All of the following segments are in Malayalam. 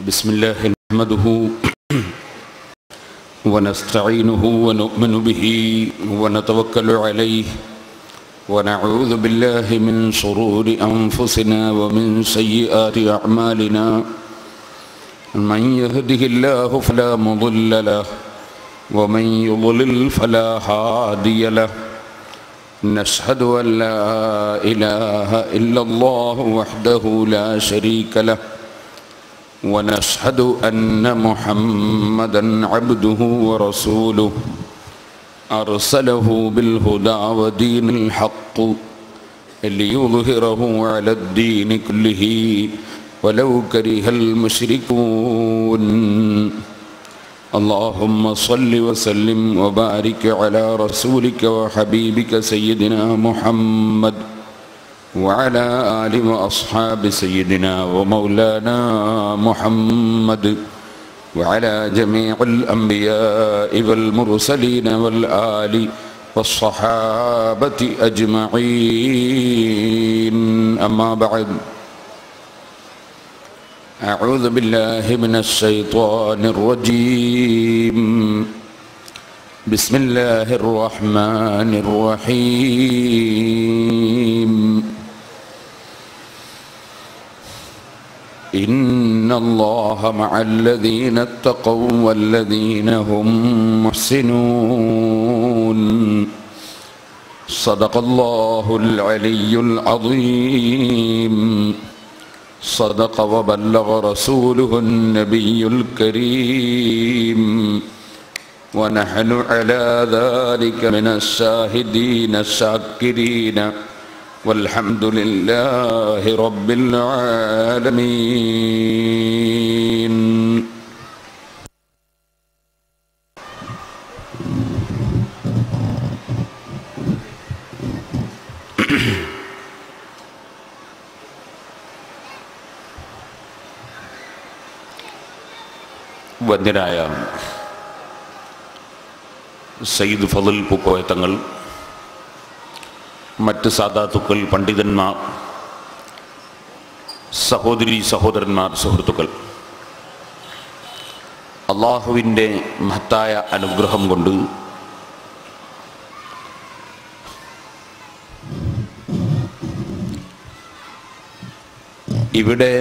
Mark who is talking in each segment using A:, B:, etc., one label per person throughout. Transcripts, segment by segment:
A: بسم الله نحمده ونستعينه ونؤمن به ونتوكل عليه ونعوذ بالله من شرور أنفسنا ومن سيئات أعمالنا من يهده الله فلا مضل له ومن يضلل فلا هادي له نشهد أن لا إله إلا الله وحده لا شريك له ونشهد أن محمدا عبده ورسوله أرسله بالهدى ودين الحق ليظهره على الدين كله ولو كره المشركون اللهم صل وسلم وبارك على رسولك وحبيبك سيدنا محمد وعلى آل وأصحاب سيدنا ومولانا محمد وعلى جميع الأنبياء والمرسلين والآل والصحابة أجمعين أما بعد أعوذ بالله من الشيطان الرجيم بسم الله الرحمن الرحيم إن الله مع الذين اتقوا والذين هم محسنون صدق الله العلي العظيم صدق وبلغ رسوله النبي الكريم ونحن على ذلك من الشاهدين الشاكرين والحمد لله رب العالمين വന്ദ്യനായ സയ്യിദ് ഫضൽ പൂക്കോയ തങ്ങൾ മറ്റ് സാധാത്തുക്കൾ പണ്ഡിതന്മാർ സഹോദരി സഹോദരന്മാർ സുഹൃത്തുക്കൾ അള്ളാഹുവിൻ്റെ മഹത്തായ അനുഗ്രഹം കൊണ്ട് ഇവിടെ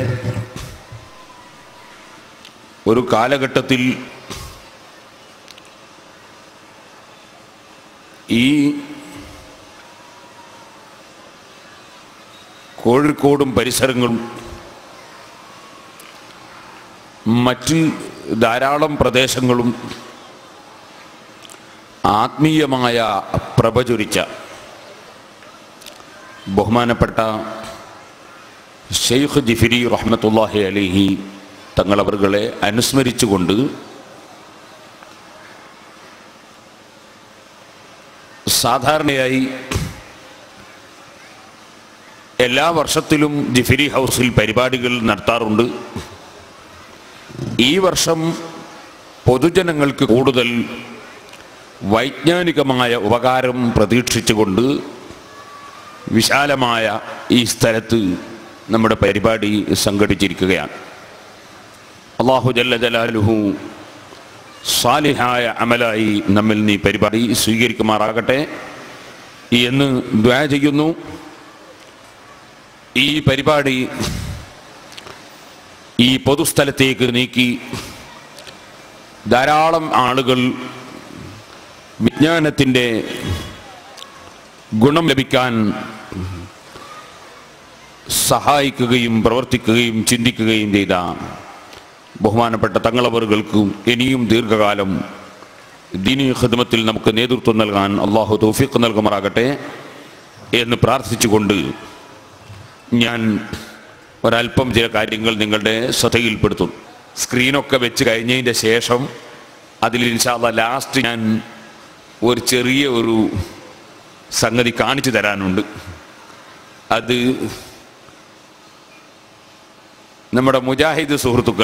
A: ഒരു കാലഘട്ടത്തിൽ ഈ കോഴിക്കോടും പരിസരങ്ങളും മറ്റ് ധാരാളം പ്രദേശങ്ങളും ആത്മീയമായ പ്രഭചൊരിച്ച ബഹുമാനപ്പെട്ട ഷെയ്ഖ് ജിഫിരി റഹ്മത്തുല്ലാഹി അലിഹി തങ്ങളവറുകളെ അനുസ്മരിച്ചുകൊണ്ട് സാധാരണയായി എല്ലാ വർഷത്തിലും ജിഫിരി ഹൗസിൽ പരിപാടികൾ നടത്താറുണ്ട് ഈ വർഷം പൊതുജനങ്ങൾക്ക് കൂടുതൽ വൈജ്ഞാനികമായ ഉപകാരം പ്രതീക്ഷിച്ചുകൊണ്ട് വിശാലമായ ഈ സ്ഥലത്ത് നമ്മുടെ പരിപാടി സംഘടിച്ചിരിക്കുകയാണ് അള്ളാഹു ജല്ല ജലാലുഹു സാലിഹായ അമലായി നമ്മിൽ നീ പരിപാടി സ്വീകരിക്കുമാറാകട്ടെ എന്ന് ദ്വാ ചെയ്യുന്നു ഈ പരിപാടി ഈ പൊതുസ്ഥലത്തേക്ക് നീക്കി ധാരാളം ആളുകൾ വിജ്ഞാനത്തിൻ്റെ ഗുണം ലഭിക്കാൻ സഹായിക്കുകയും പ്രവർത്തിക്കുകയും ചിന്തിക്കുകയും ചെയ്ത ബഹുമാനപ്പെട്ട തങ്ങളവറുകൾക്കും ഇനിയും ദീർഘകാലം ദീനി ഖിദ്മത്തിൽ നമുക്ക് നേതൃത്വം നൽകാൻ അള്ളാഹു തൗഫീഖ് നൽകുമാറാകട്ടെ എന്ന് പ്രാർത്ഥിച്ചുകൊണ്ട് ഞാൻ ഒരല്പം ചില കാര്യങ്ങൾ നിങ്ങളുടെ ശ്രദ്ധയിൽപ്പെടുത്തും സ്ക്രീനൊക്കെ വെച്ച് കഴിഞ്ഞതിൻ്റെ ശേഷം അതിൽ ഇൻഷാല്ല ലാസ്റ്റ് ഞാൻ ഒരു ചെറിയ ഒരു സംഗതി കാണിച്ചു തരാനുണ്ട് അത് നമ്മുടെ മുജാഹിദ് സുഹൃത്തുക്കൾ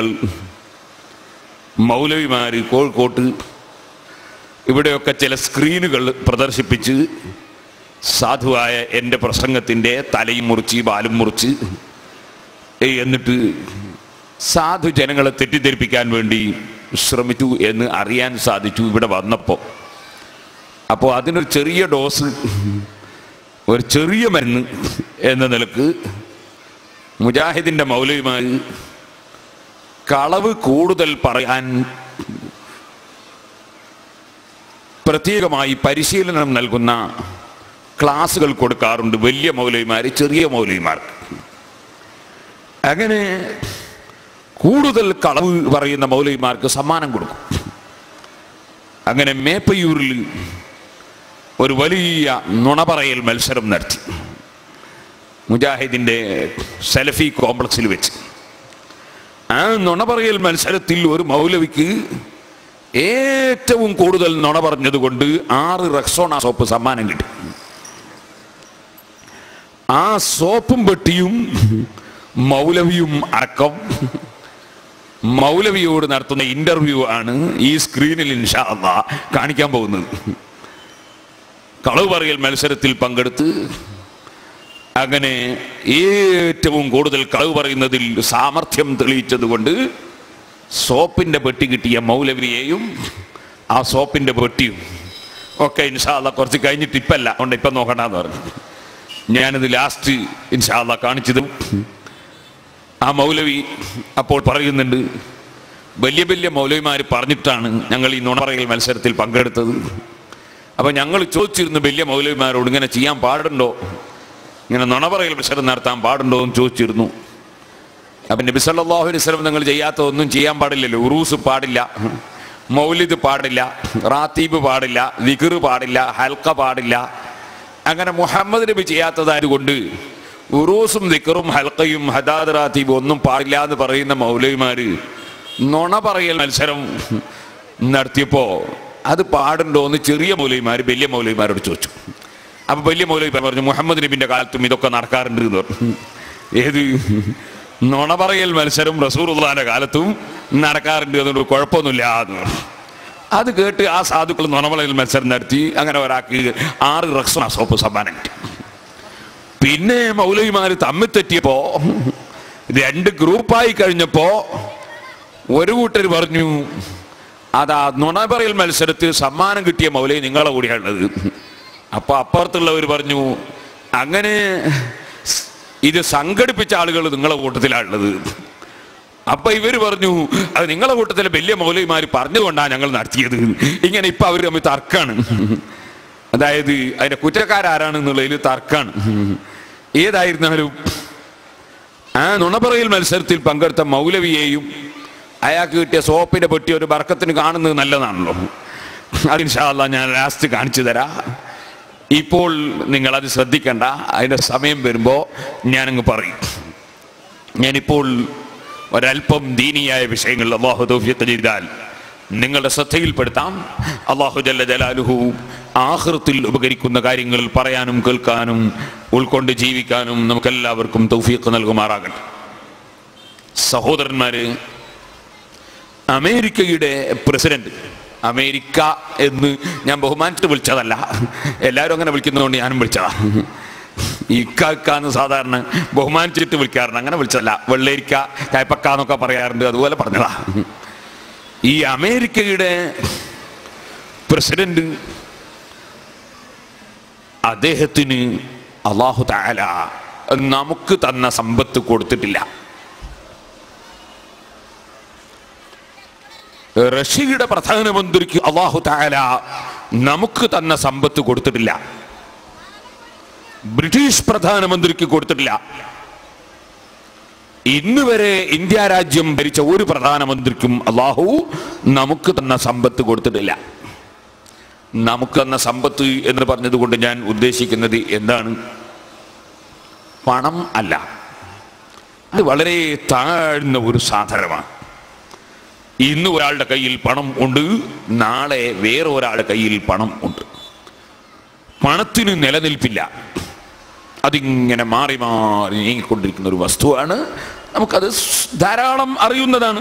A: മൗലവിമാർ കോഴിക്കോട്ട് ഇവിടെയൊക്കെ ചില സ്ക്രീനുകൾ പ്രദർശിപ്പിച്ച് സാധുവായ എൻ്റെ പ്രസംഗത്തിൻ്റെ തലയും മുറിച്ച് ബാലും മുറിച്ച് ഏയ് എന്നിട്ട് സാധു ജനങ്ങളെ തെറ്റിദ്ധരിപ്പിക്കാൻ വേണ്ടി ശ്രമിച്ചു എന്ന് അറിയാൻ സാധിച്ചു ഇവിടെ വന്നപ്പോൾ അപ്പോൾ അതിനൊരു ചെറിയ ഡോസ് ഒരു ചെറിയ മരുന്ന് എന്ന നിലക്ക് മുജാഹിദിൻ്റെ മൗലവിമാർ കളവ് കൂടുതൽ പറയാൻ പ്രത്യേകമായി പരിശീലനം നൽകുന്ന ക്ലാസുകൾ കൊടുക്കാറുണ്ട് വലിയ മൗലവിമാർ ചെറിയ മൗലവിമാർ അങ്ങനെ കൂടുതൽ കളവ് പറയുന്ന മൗലവിമാർക്ക് സമ്മാനം കൊടുക്കും അങ്ങനെ മേപ്പയൂരിൽ ഒരു വലിയ നുണ പറയൽ മത്സരം നടത്തി മുജാഹിദിൻ്റെ സെലഫി കോംപ്ലക്സിൽ വെച്ച് ആ നുണ പറയൽ മത്സരത്തിൽ ഒരു മൗലവിക്ക് ഏറ്റവും കൂടുതൽ നുണ പറഞ്ഞതുകൊണ്ട് ആറ് റെക്സോണ സോപ്പ് സമ്മാനം കിട്ടി ആ സോപ്പും പെട്ടിയും മൗലവിയും അടക്കം മൗലവിയോട് നടത്തുന്ന ഇന്റർവ്യൂ ആണ് ഈ സ്ക്രീനിൽ ഇൻഷാ അള്ളാ കാണിക്കാൻ പോകുന്നത് കളവ് പറയൽ മത്സരത്തിൽ പങ്കെടുത്ത് അങ്ങനെ ഏറ്റവും കൂടുതൽ കളവ് പറയുന്നതിൽ സാമർഥ്യം തെളിയിച്ചതുകൊണ്ട് സോപ്പിന്റെ പെട്ടി കിട്ടിയ മൗലവിയെയും ആ സോപ്പിന്റെ പെട്ടിയും ഒക്കെ ഇൻഷാല്ല കുറച്ച് കഴിഞ്ഞിട്ട് ഇപ്പല്ല അതുകൊണ്ട് ഇപ്പം നോക്കണ്ടെന്ന് പറഞ്ഞു ഞാനിത് ലാസ്റ്റ് ഇൻഷാല്ല കാണിച്ചതും ആ മൗലവി അപ്പോൾ പറയുന്നുണ്ട് വലിയ വലിയ മൗലവിമാർ പറഞ്ഞിട്ടാണ് ഞങ്ങൾ ഈ നുണ പറയൽ മത്സരത്തിൽ പങ്കെടുത്തത് അപ്പം ഞങ്ങൾ ചോദിച്ചിരുന്നു വലിയ മൗലവിമാരോട് ഇങ്ങനെ ചെയ്യാൻ പാടുണ്ടോ ഇങ്ങനെ നുണ പറയൽ മത്സരം നടത്താൻ പാടുണ്ടോ എന്ന് ചോദിച്ചിരുന്നു അപ്പം നബി സല്ലല്ലാഹു അലൈഹി വസല്ലം നിങ്ങൾ ചെയ്യാത്ത ഒന്നും ചെയ്യാൻ പാടില്ലല്ലോ ഉറൂസ് പാടില്ല മൗലിദ് പാടില്ല റാത്തീബ് പാടില്ല വിഖർ പാടില്ല ഹൽക്ക പാടില്ല അങ്ങനെ മുഹമ്മദ് നബി ചെയ്യാത്തതായതുകൊണ്ട് ഉറൂസും ദിക്കറും ഹൽക്കയും ഹദാദ് റാത്തീബും ഒന്നും പാടില്ല എന്ന് പറയുന്ന മൗലവിമാര് നുണ പറയൽ മത്സരം നടത്തിയപ്പോ അത് പാടുണ്ടോ എന്ന് ചെറിയ മൗലവിമാർ വലിയ മൗലവിമാരോട് ചോദിച്ചു അപ്പൊ വലിയ മൗലവി പറഞ്ഞു മുഹമ്മദ് നബിന്റെ കാലത്തും ഇതൊക്കെ നടക്കാറുണ്ട് എന്ന് പറഞ്ഞു ഏത് നുണ പറയൽ മത്സരം റസൂറുള്ളാന്റെ കാലത്തും നടക്കാറുണ്ട് അതുകൊണ്ട് കുഴപ്പമൊന്നുമില്ല എന്ന് പറഞ്ഞു അത് കേട്ട് ആ സാധുക്കൾ നുണമളയിൽ മത്സരം നടത്തി അങ്ങനെ ഒരാൾക്ക് ആറ് റക്സണ സോപ്പ് സമ്മാനം കിട്ടി പിന്നെ മൗലവിമാര് തമ്മിൽ തെറ്റിയപ്പോ രണ്ട് ഗ്രൂപ്പായി കഴിഞ്ഞപ്പോ ഒരു കൂട്ടർ പറഞ്ഞു അതാ നുണ പറയൽ മത്സരത്തിൽ സമ്മാനം കിട്ടിയ മൗലവി നിങ്ങളെ കൂടിയാണുള്ളത് അപ്പൊ അപ്പുറത്തുള്ളവർ പറഞ്ഞു അങ്ങനെ ഇത് സംഘടിപ്പിച്ച ആളുകൾ നിങ്ങളെ കൂട്ടത്തിലാണുള്ളത് അപ്പൊ ഇവര് പറഞ്ഞു അത് നിങ്ങളെ കൂട്ടത്തിലെ വലിയ മൗലവിമാര് പറഞ്ഞുകൊണ്ടാണ് ഞങ്ങൾ നടത്തിയത് ഇങ്ങനെ ഇപ്പൊ അവർ തമ്മിൽ തർക്കാണ് അതായത് അതിന്റെ കുറ്റക്കാരാരാണെന്നുള്ളതിൽ തർക്കാണ് ഏതായിരുന്നാലും ആ നുണപറയിൽ മത്സരത്തിൽ പങ്കെടുത്ത മൗലവിയെയും അയാൾക്ക് കിട്ടിയ സോപ്പിന്റെ പെട്ടി ഒരു ബർക്കത്തിന് കാണുന്നത് നല്ലതാണല്ലോ അതിൻഷാല്ല ഞാൻ ലാസ്റ്റ് കാണിച്ചു തരാം ഇപ്പോൾ നിങ്ങൾ അത് ശ്രദ്ധിക്കണ്ട അതിന്റെ സമയം വരുമ്പോൾ ഞാനങ്ങ് പറയും ഞാനിപ്പോൾ ഒരല്പം ദീനിയായ വിഷയങ്ങൾ അള്ളാഹു തൗഫീഖ് ചെയ്താൽ നിങ്ങളുടെ ശ്രദ്ധയിൽപ്പെടുത്താം അള്ളാഹു ജല്ല ജലാലുഹു ആഹൃത്തിൽ ഉപകരിക്കുന്ന കാര്യങ്ങൾ പറയാനും കേൾക്കാനും ഉൾക്കൊണ്ട് ജീവിക്കാനും നമുക്കെല്ലാവർക്കും തൗഫീഖ് നൽകുമാറാകട്ടെ സഹോദരന്മാര് അമേരിക്കയുടെ പ്രസിഡന്റ് അമേരിക്ക എന്ന് ഞാൻ ബഹുമാനിച്ചിട്ട് വിളിച്ചതല്ല എല്ലാവരും അങ്ങനെ വിളിക്കുന്നതുകൊണ്ട് ഞാനും വിളിച്ചതാ ഇക്ക ഇക്ക എന്ന് സാധാരണ ബഹുമാനിച്ചിട്ട് വിളിക്കാറുണ്ട് അങ്ങനെ വിളിച്ചതല്ല വെള്ളരിക്ക കയ്പക്ക എന്നൊക്കെ പറയാറുണ്ട് അതുപോലെ പറഞ്ഞതാ ഈ അമേരിക്കയുടെ പ്രസിഡന്റ് അദ്ദേഹത്തിന് അള്ളാഹു താല നമുക്ക് തന്ന സമ്പത്ത് കൊടുത്തിട്ടില്ല റഷ്യയുടെ പ്രധാനമന്ത്രിക്ക് അള്ളാഹു താല നമുക്ക് തന്ന സമ്പത്ത് കൊടുത്തിട്ടില്ല ബ്രിട്ടീഷ് പ്രധാനമന്ത്രിക്ക് കൊടുത്തിട്ടില്ല ഇന്ന് വരെ ഇന്ത്യ രാജ്യം ഭരിച്ച ഒരു പ്രധാനമന്ത്രിക്കും അള്ളാഹു നമുക്ക് തന്ന സമ്പത്ത് കൊടുത്തിട്ടില്ല നമുക്ക് തന്ന സമ്പത്ത് എന്ന് പറഞ്ഞതുകൊണ്ട് ഞാൻ ഉദ്ദേശിക്കുന്നത് എന്താണ് പണം അല്ല അത് വളരെ താഴ്ന്ന ഒരു സാധനമാണ് ഇന്ന് ഒരാളുടെ കയ്യിൽ പണം ഉണ്ട് നാളെ വേറെ ഒരാളുടെ കയ്യിൽ പണം ഉണ്ട് പണത്തിന് നിലനിൽപ്പില്ല അതിങ്ങനെ മാറി മാറി നീങ്ങിക്കൊണ്ടിരിക്കുന്ന ഒരു വസ്തുവാണ് നമുക്കത് സ് ധാരാളം അറിയുന്നതാണ്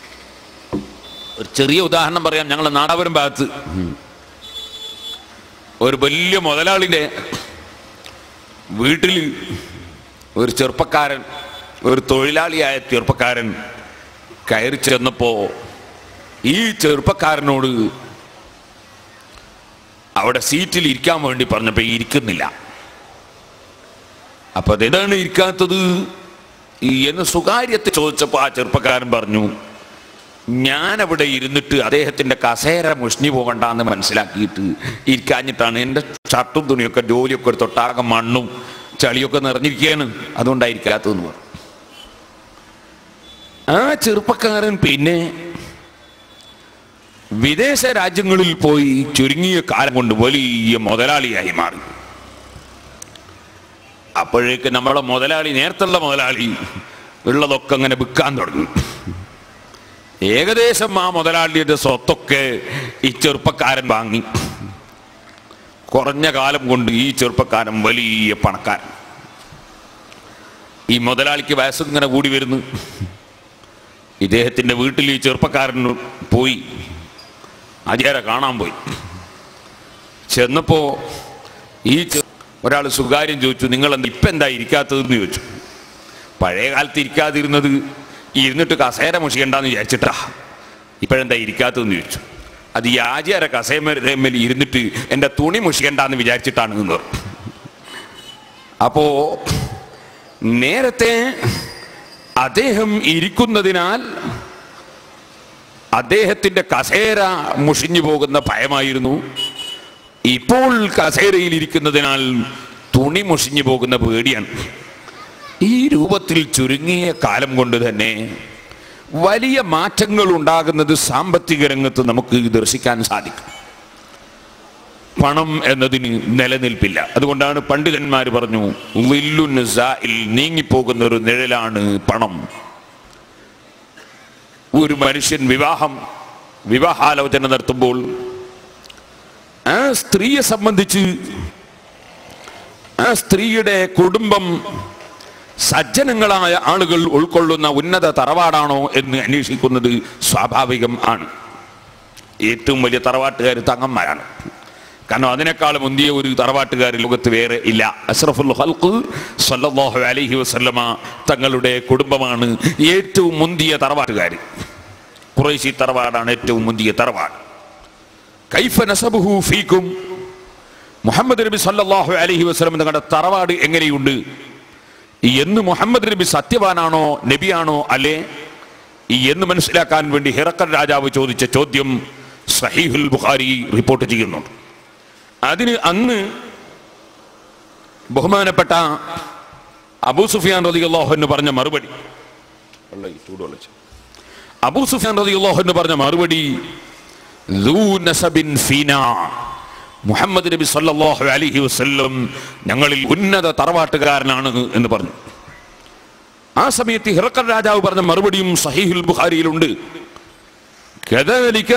A: ഒരു ചെറിയ ഉദാഹരണം പറയാം ഞങ്ങൾ നാടാപുരം ഭാഗത്ത് ഒരു വലിയ മുതലാളിൻ്റെ വീട്ടിൽ ഒരു ചെറുപ്പക്കാരൻ ഒരു തൊഴിലാളിയായ ചെറുപ്പക്കാരൻ കയറി ചെന്നപ്പോ ഈ ചെറുപ്പക്കാരനോട് അവിടെ സീറ്റിൽ ഇരിക്കാൻ വേണ്ടി പറഞ്ഞപ്പോ ഇരിക്കുന്നില്ല അപ്പൊ അതെന്താണ് ഇരിക്കാത്തത് ഈ എന്ന് സ്വകാര്യത്തെ ചോദിച്ചപ്പോൾ ആ ചെറുപ്പക്കാരൻ പറഞ്ഞു ഞാൻ അവിടെ ഇരുന്നിട്ട് അദ്ദേഹത്തിന്റെ കസേര മുഷ്ണി പോകണ്ടെന്ന് മനസ്സിലാക്കിയിട്ട് ഇരിക്കാഞ്ഞിട്ടാണ് എൻ്റെ ഷർട്ടും തുണിയൊക്കെ ജോലിയൊക്കെ ഒരു തൊട്ടാകെ മണ്ണും ചളിയൊക്കെ നിറഞ്ഞിരിക്കുകയാണ് അതുകൊണ്ടായിരിക്കാത്തതെന്ന് പറഞ്ഞു ആ ചെറുപ്പക്കാരൻ പിന്നെ വിദേശ രാജ്യങ്ങളിൽ പോയി ചുരുങ്ങിയ കാലം കൊണ്ട് വലിയ മുതലാളിയായി മാറി അപ്പോഴേക്ക് നമ്മളെ മുതലാളി നേരത്തുള്ള മുതലാളി ഉള്ളതൊക്കെ അങ്ങനെ വിൽക്കാൻ തുടങ്ങി ഏകദേശം ആ മുതലാളിയുടെ സ്വത്തൊക്കെ ഈ ചെറുപ്പക്കാരൻ വാങ്ങി കുറഞ്ഞ കാലം കൊണ്ട് ഈ ചെറുപ്പക്കാരൻ വലിയ പണക്കാരൻ ഈ മുതലാളിക്ക് വയസ്സിങ്ങനെ കൂടി വരുന്നു ഇദ്ദേഹത്തിന്റെ വീട്ടിൽ ഈ ചെറുപ്പക്കാരൻ പോയി ആചാര കാണാൻ പോയി ചെന്നപ്പോ ഈ ഒരാൾ സുകാര്യം ചോദിച്ചു നിങ്ങൾ എന്താ ഇപ്പം എന്താ ഇരിക്കാത്തതെന്ന് ചോദിച്ചു പഴയ കാലത്ത് ഇരിക്കാതിരുന്നത് ഇരുന്നിട്ട് കസേര മുഷിയണ്ടെന്ന് വിചാരിച്ചിട്ടാ ഇപ്പോഴെന്താ ഇരിക്കാത്തതെന്ന് ചോദിച്ചു അത് ഈ ആചാര കസേമേൽ ഇരുന്നിട്ട് എൻ്റെ തുണി മുഷിയണ്ടെന്ന് വിചാരിച്ചിട്ടാണ് എന്ന് പറഞ്ഞു. അപ്പോ നേരത്തെ അദ്ദേഹം ഇരിക്കുന്നതിനാൽ അദ്ദേഹത്തിന്റെ കസേര മുഷിഞ്ഞു പോകുന്ന ഭയമായിരുന്നു ഇപ്പോൾ കസേരയിൽ ഇരിക്കുന്നതിനാൽ തുണി മുഷിഞ്ഞു പോകുന്ന പേടിയാണ് ഈ രൂപത്തിൽ ചുരുങ്ങിയ കാലം കൊണ്ട് തന്നെ വലിയ മാറ്റങ്ങൾ ഉണ്ടാകുന്നത് സാമ്പത്തിക രംഗത്ത് നമുക്ക് ദർശിക്കാൻ സാധിക്കും പണം എന്നതിന് നിലനിൽപ്പില്ല അതുകൊണ്ടാണ് പണ്ഡിതന്മാർ പറഞ്ഞു വില്ലുൻ സാഇൽ നീങ്ങിപ്പോകുന്ന ഒരു നിഴലാണ് പണം ഒരു മനുഷ്യൻ വിവാഹം വിവാഹാലോചന നടത്തുമ്പോൾ ആ സ്ത്രീയെ സംബന്ധിച്ച് ആ സ്ത്രീയുടെ കുടുംബം സജ്ജനങ്ങളായ ആളുകൾ ഉൾക്കൊള്ളുന്ന ഉന്നത തറവാടാണോ എന്ന് അന്വേഷിക്കുന്നത് സ്വാഭാവികം ആണ് ഏറ്റവും വലിയ തറവാട്ടുകാർ തങ്ങന്മാരാണ് കാരണം അതിനേക്കാൾ മുന്തിയ ഒരു തറവാട്ടുകാർ ലോകത്ത് വേറെ ഇല്ല അഷ്റഫുൽ ഹൽക്ക് സല്ലല്ലാഹു അലൈഹി വസല്ലമ തങ്ങളുടെ കുടുംബമാണ് ഏറ്റവും മുന്തിയ തറവാട്ടുകാർ കുറേശി തറവാടാണ് ഏറ്റവും മുന്തിയ തറവാട് കൈഫ നസബുഹു ഫീക്കും മുഹമ്മദ് നബി സല്ലല്ലാഹു അലൈഹി വസല്ലം തങ്ങളുടെ തറവാട് എങ്ങനെയുണ്ട് എന്ന് മുഹമ്മദ് നബി സത്യവാനാണോ നബിയാണോ അല്ലേ എന്ന് മനസ്സിലാക്കാൻ വേണ്ടി ഹിറക്കൽ രാജാവ് ചോദിച്ച ചോദ്യം സഹീഹുൽ ബുഖാരി റിപ്പോർട്ട് ചെയ്യുന്നുണ്ട് അതിന് അന്ന് ബഹുമാനപ്പെട്ട അബൂ സുഫിയാൻ റളിയല്ലാഹു എന്ന് പറഞ്ഞ മറുപടി വെള്ളം ഈ ചൂടുവെള്ളം വെച്ച്. അബൂ സുഫിയാൻ റളിയല്ലാഹു എന്ന് പറഞ്ഞ മറുപടി ذو نسب فينا മുഹമ്മദ് നബി സല്ലല്ലാഹു അലൈഹി വസല്ലം ഞങ്ങളിൽ ഉന്നത തറവാട്ടുകാരനാണ് എന്ന് പറഞ്ഞു ആ സമയത്ത് ഹിറക്കൽ രാജാവ് പറഞ്ഞ മറുപടിയും സഹീഹുൽ ബുഖാരിയിലുണ്ട് كذلك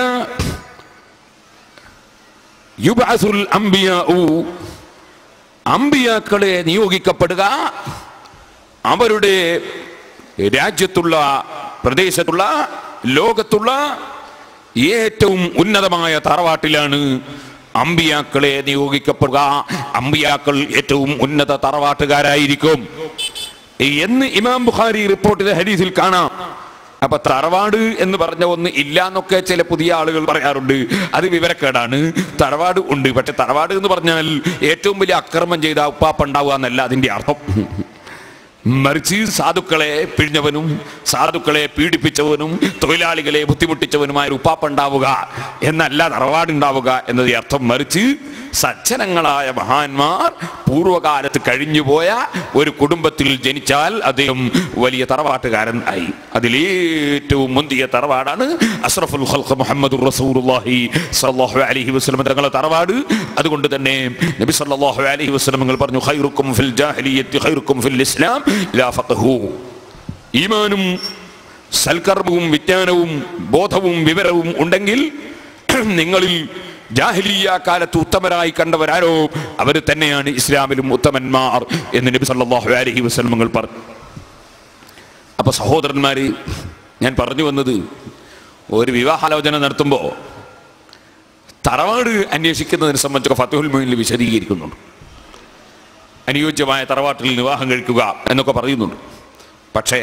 A: യുബ്അസുൽ അംബിയാഉ അമ്പിയാക്കളെ നിയോഗിക്കപ്പെടുക അവരുടെ രാജ്യത്തുള്ള പ്രദേശത്തുള്ള ലോകത്തുള്ള ഏറ്റവും ഉന്നതമായ തറവാട്ടിലാണ് അമ്പിയാക്കളെ നിയോഗിക്കപ്പെടുക അമ്പിയാക്കൾ ഏറ്റവും ഉന്നത തറവാട്ടുകാരായിരിക്കും എന്ന് ഇമാം ബുഖാരി റിപ്പോർട്ട് ചെയ്ത ഹദീസിൽ കാണാം അപ്പൊ തറവാട് എന്ന് പറഞ്ഞ ഒന്ന് ഇല്ല എന്നൊക്കെ ചില പുതിയ ആളുകൾ പറയാറുണ്ട് അത് വിവരക്കേടാണ് തറവാട് ഉണ്ട് പക്ഷെ തറവാട് എന്ന് പറഞ്ഞാൽ ഏറ്റവും വലിയ അക്രമം ചെയ്ത ഉപ്പാപ്പ ഉണ്ടാവുക എന്നല്ല അതിന്റെ അർത്ഥം മറിച്ച് സാധുക്കളെ പിഴിഞ്ഞവനും സാധുക്കളെ പീഡിപ്പിച്ചവനും തൊഴിലാളികളെ ബുദ്ധിമുട്ടിച്ചവനുമായ ഒരു ഉപ്പാപ്പ ഉണ്ടാവുക എന്നല്ല തറവാടുണ്ടാവുക എന്നത് അർത്ഥം മറിച്ച് സജ്ജനങ്ങളായ മഹാന്മാർ പൂർവകാലത്ത് കഴിഞ്ഞുപോയ ഒരു കുടുംബത്തിൽ ജനിച്ചാൽ അദ്ദേഹം വലിയ തറവാട്ടുകാരൻ ആയി അതിലേറ്റവും മുന്തിയ തറവാടാണ് അഷ്റഫുൽ ഖൽഖ് മുഹമ്മദുർ റസൂലുള്ളാഹി സ്വല്ലല്ലാഹു അലൈഹി വസല്ലം തങ്ങളുടെ തറവാട് അതുകൊണ്ട് തന്നെ നബി സല്ലല്ലാഹു അലൈഹി വസല്ലം നിങ്ങൾ പറഞ്ഞു ഖൈറുക്കും ഫിൽ ജാഹിലിയ്യത്തി ഖൈറുക്കും ഫിൽ ഇസ്ലാം ലാ ഫഖഹു ഈമാനും സൽക്കർമ്മവും വിജ്ഞാനവും ബോധവും വിവരവും ഉണ്ടെങ്കിൽ നിങ്ങളിൽ ജാഹിലിയ കാലത്ത് ഉത്തമരായി കണ്ടവരാരോ അവർ തന്നെയാണ് ഇസ്ലാമിലും ഉത്തമന്മാർ എന്ന് നബി സല്ലല്ലാഹു അലൈഹി വസല്ലമകൾ പറഞ്ഞു അപ്പൊ സഹോദരന്മാര് ഞാൻ പറഞ്ഞു വന്നത് ഒരു വിവാഹാലോചന നടത്തുമ്പോൾ തറവാട് അന്വേഷിക്കുന്നതിനെ സംബന്ധിച്ചൊക്കെ ഫത്തുൽ മൊയിനിൽ വിശദീകരിക്കുന്നുണ്ട് അനുയോജ്യമായ തറവാട്ടിൽ വിവാഹം കഴിക്കുക എന്നൊക്കെ പറയുന്നുണ്ട് പക്ഷേ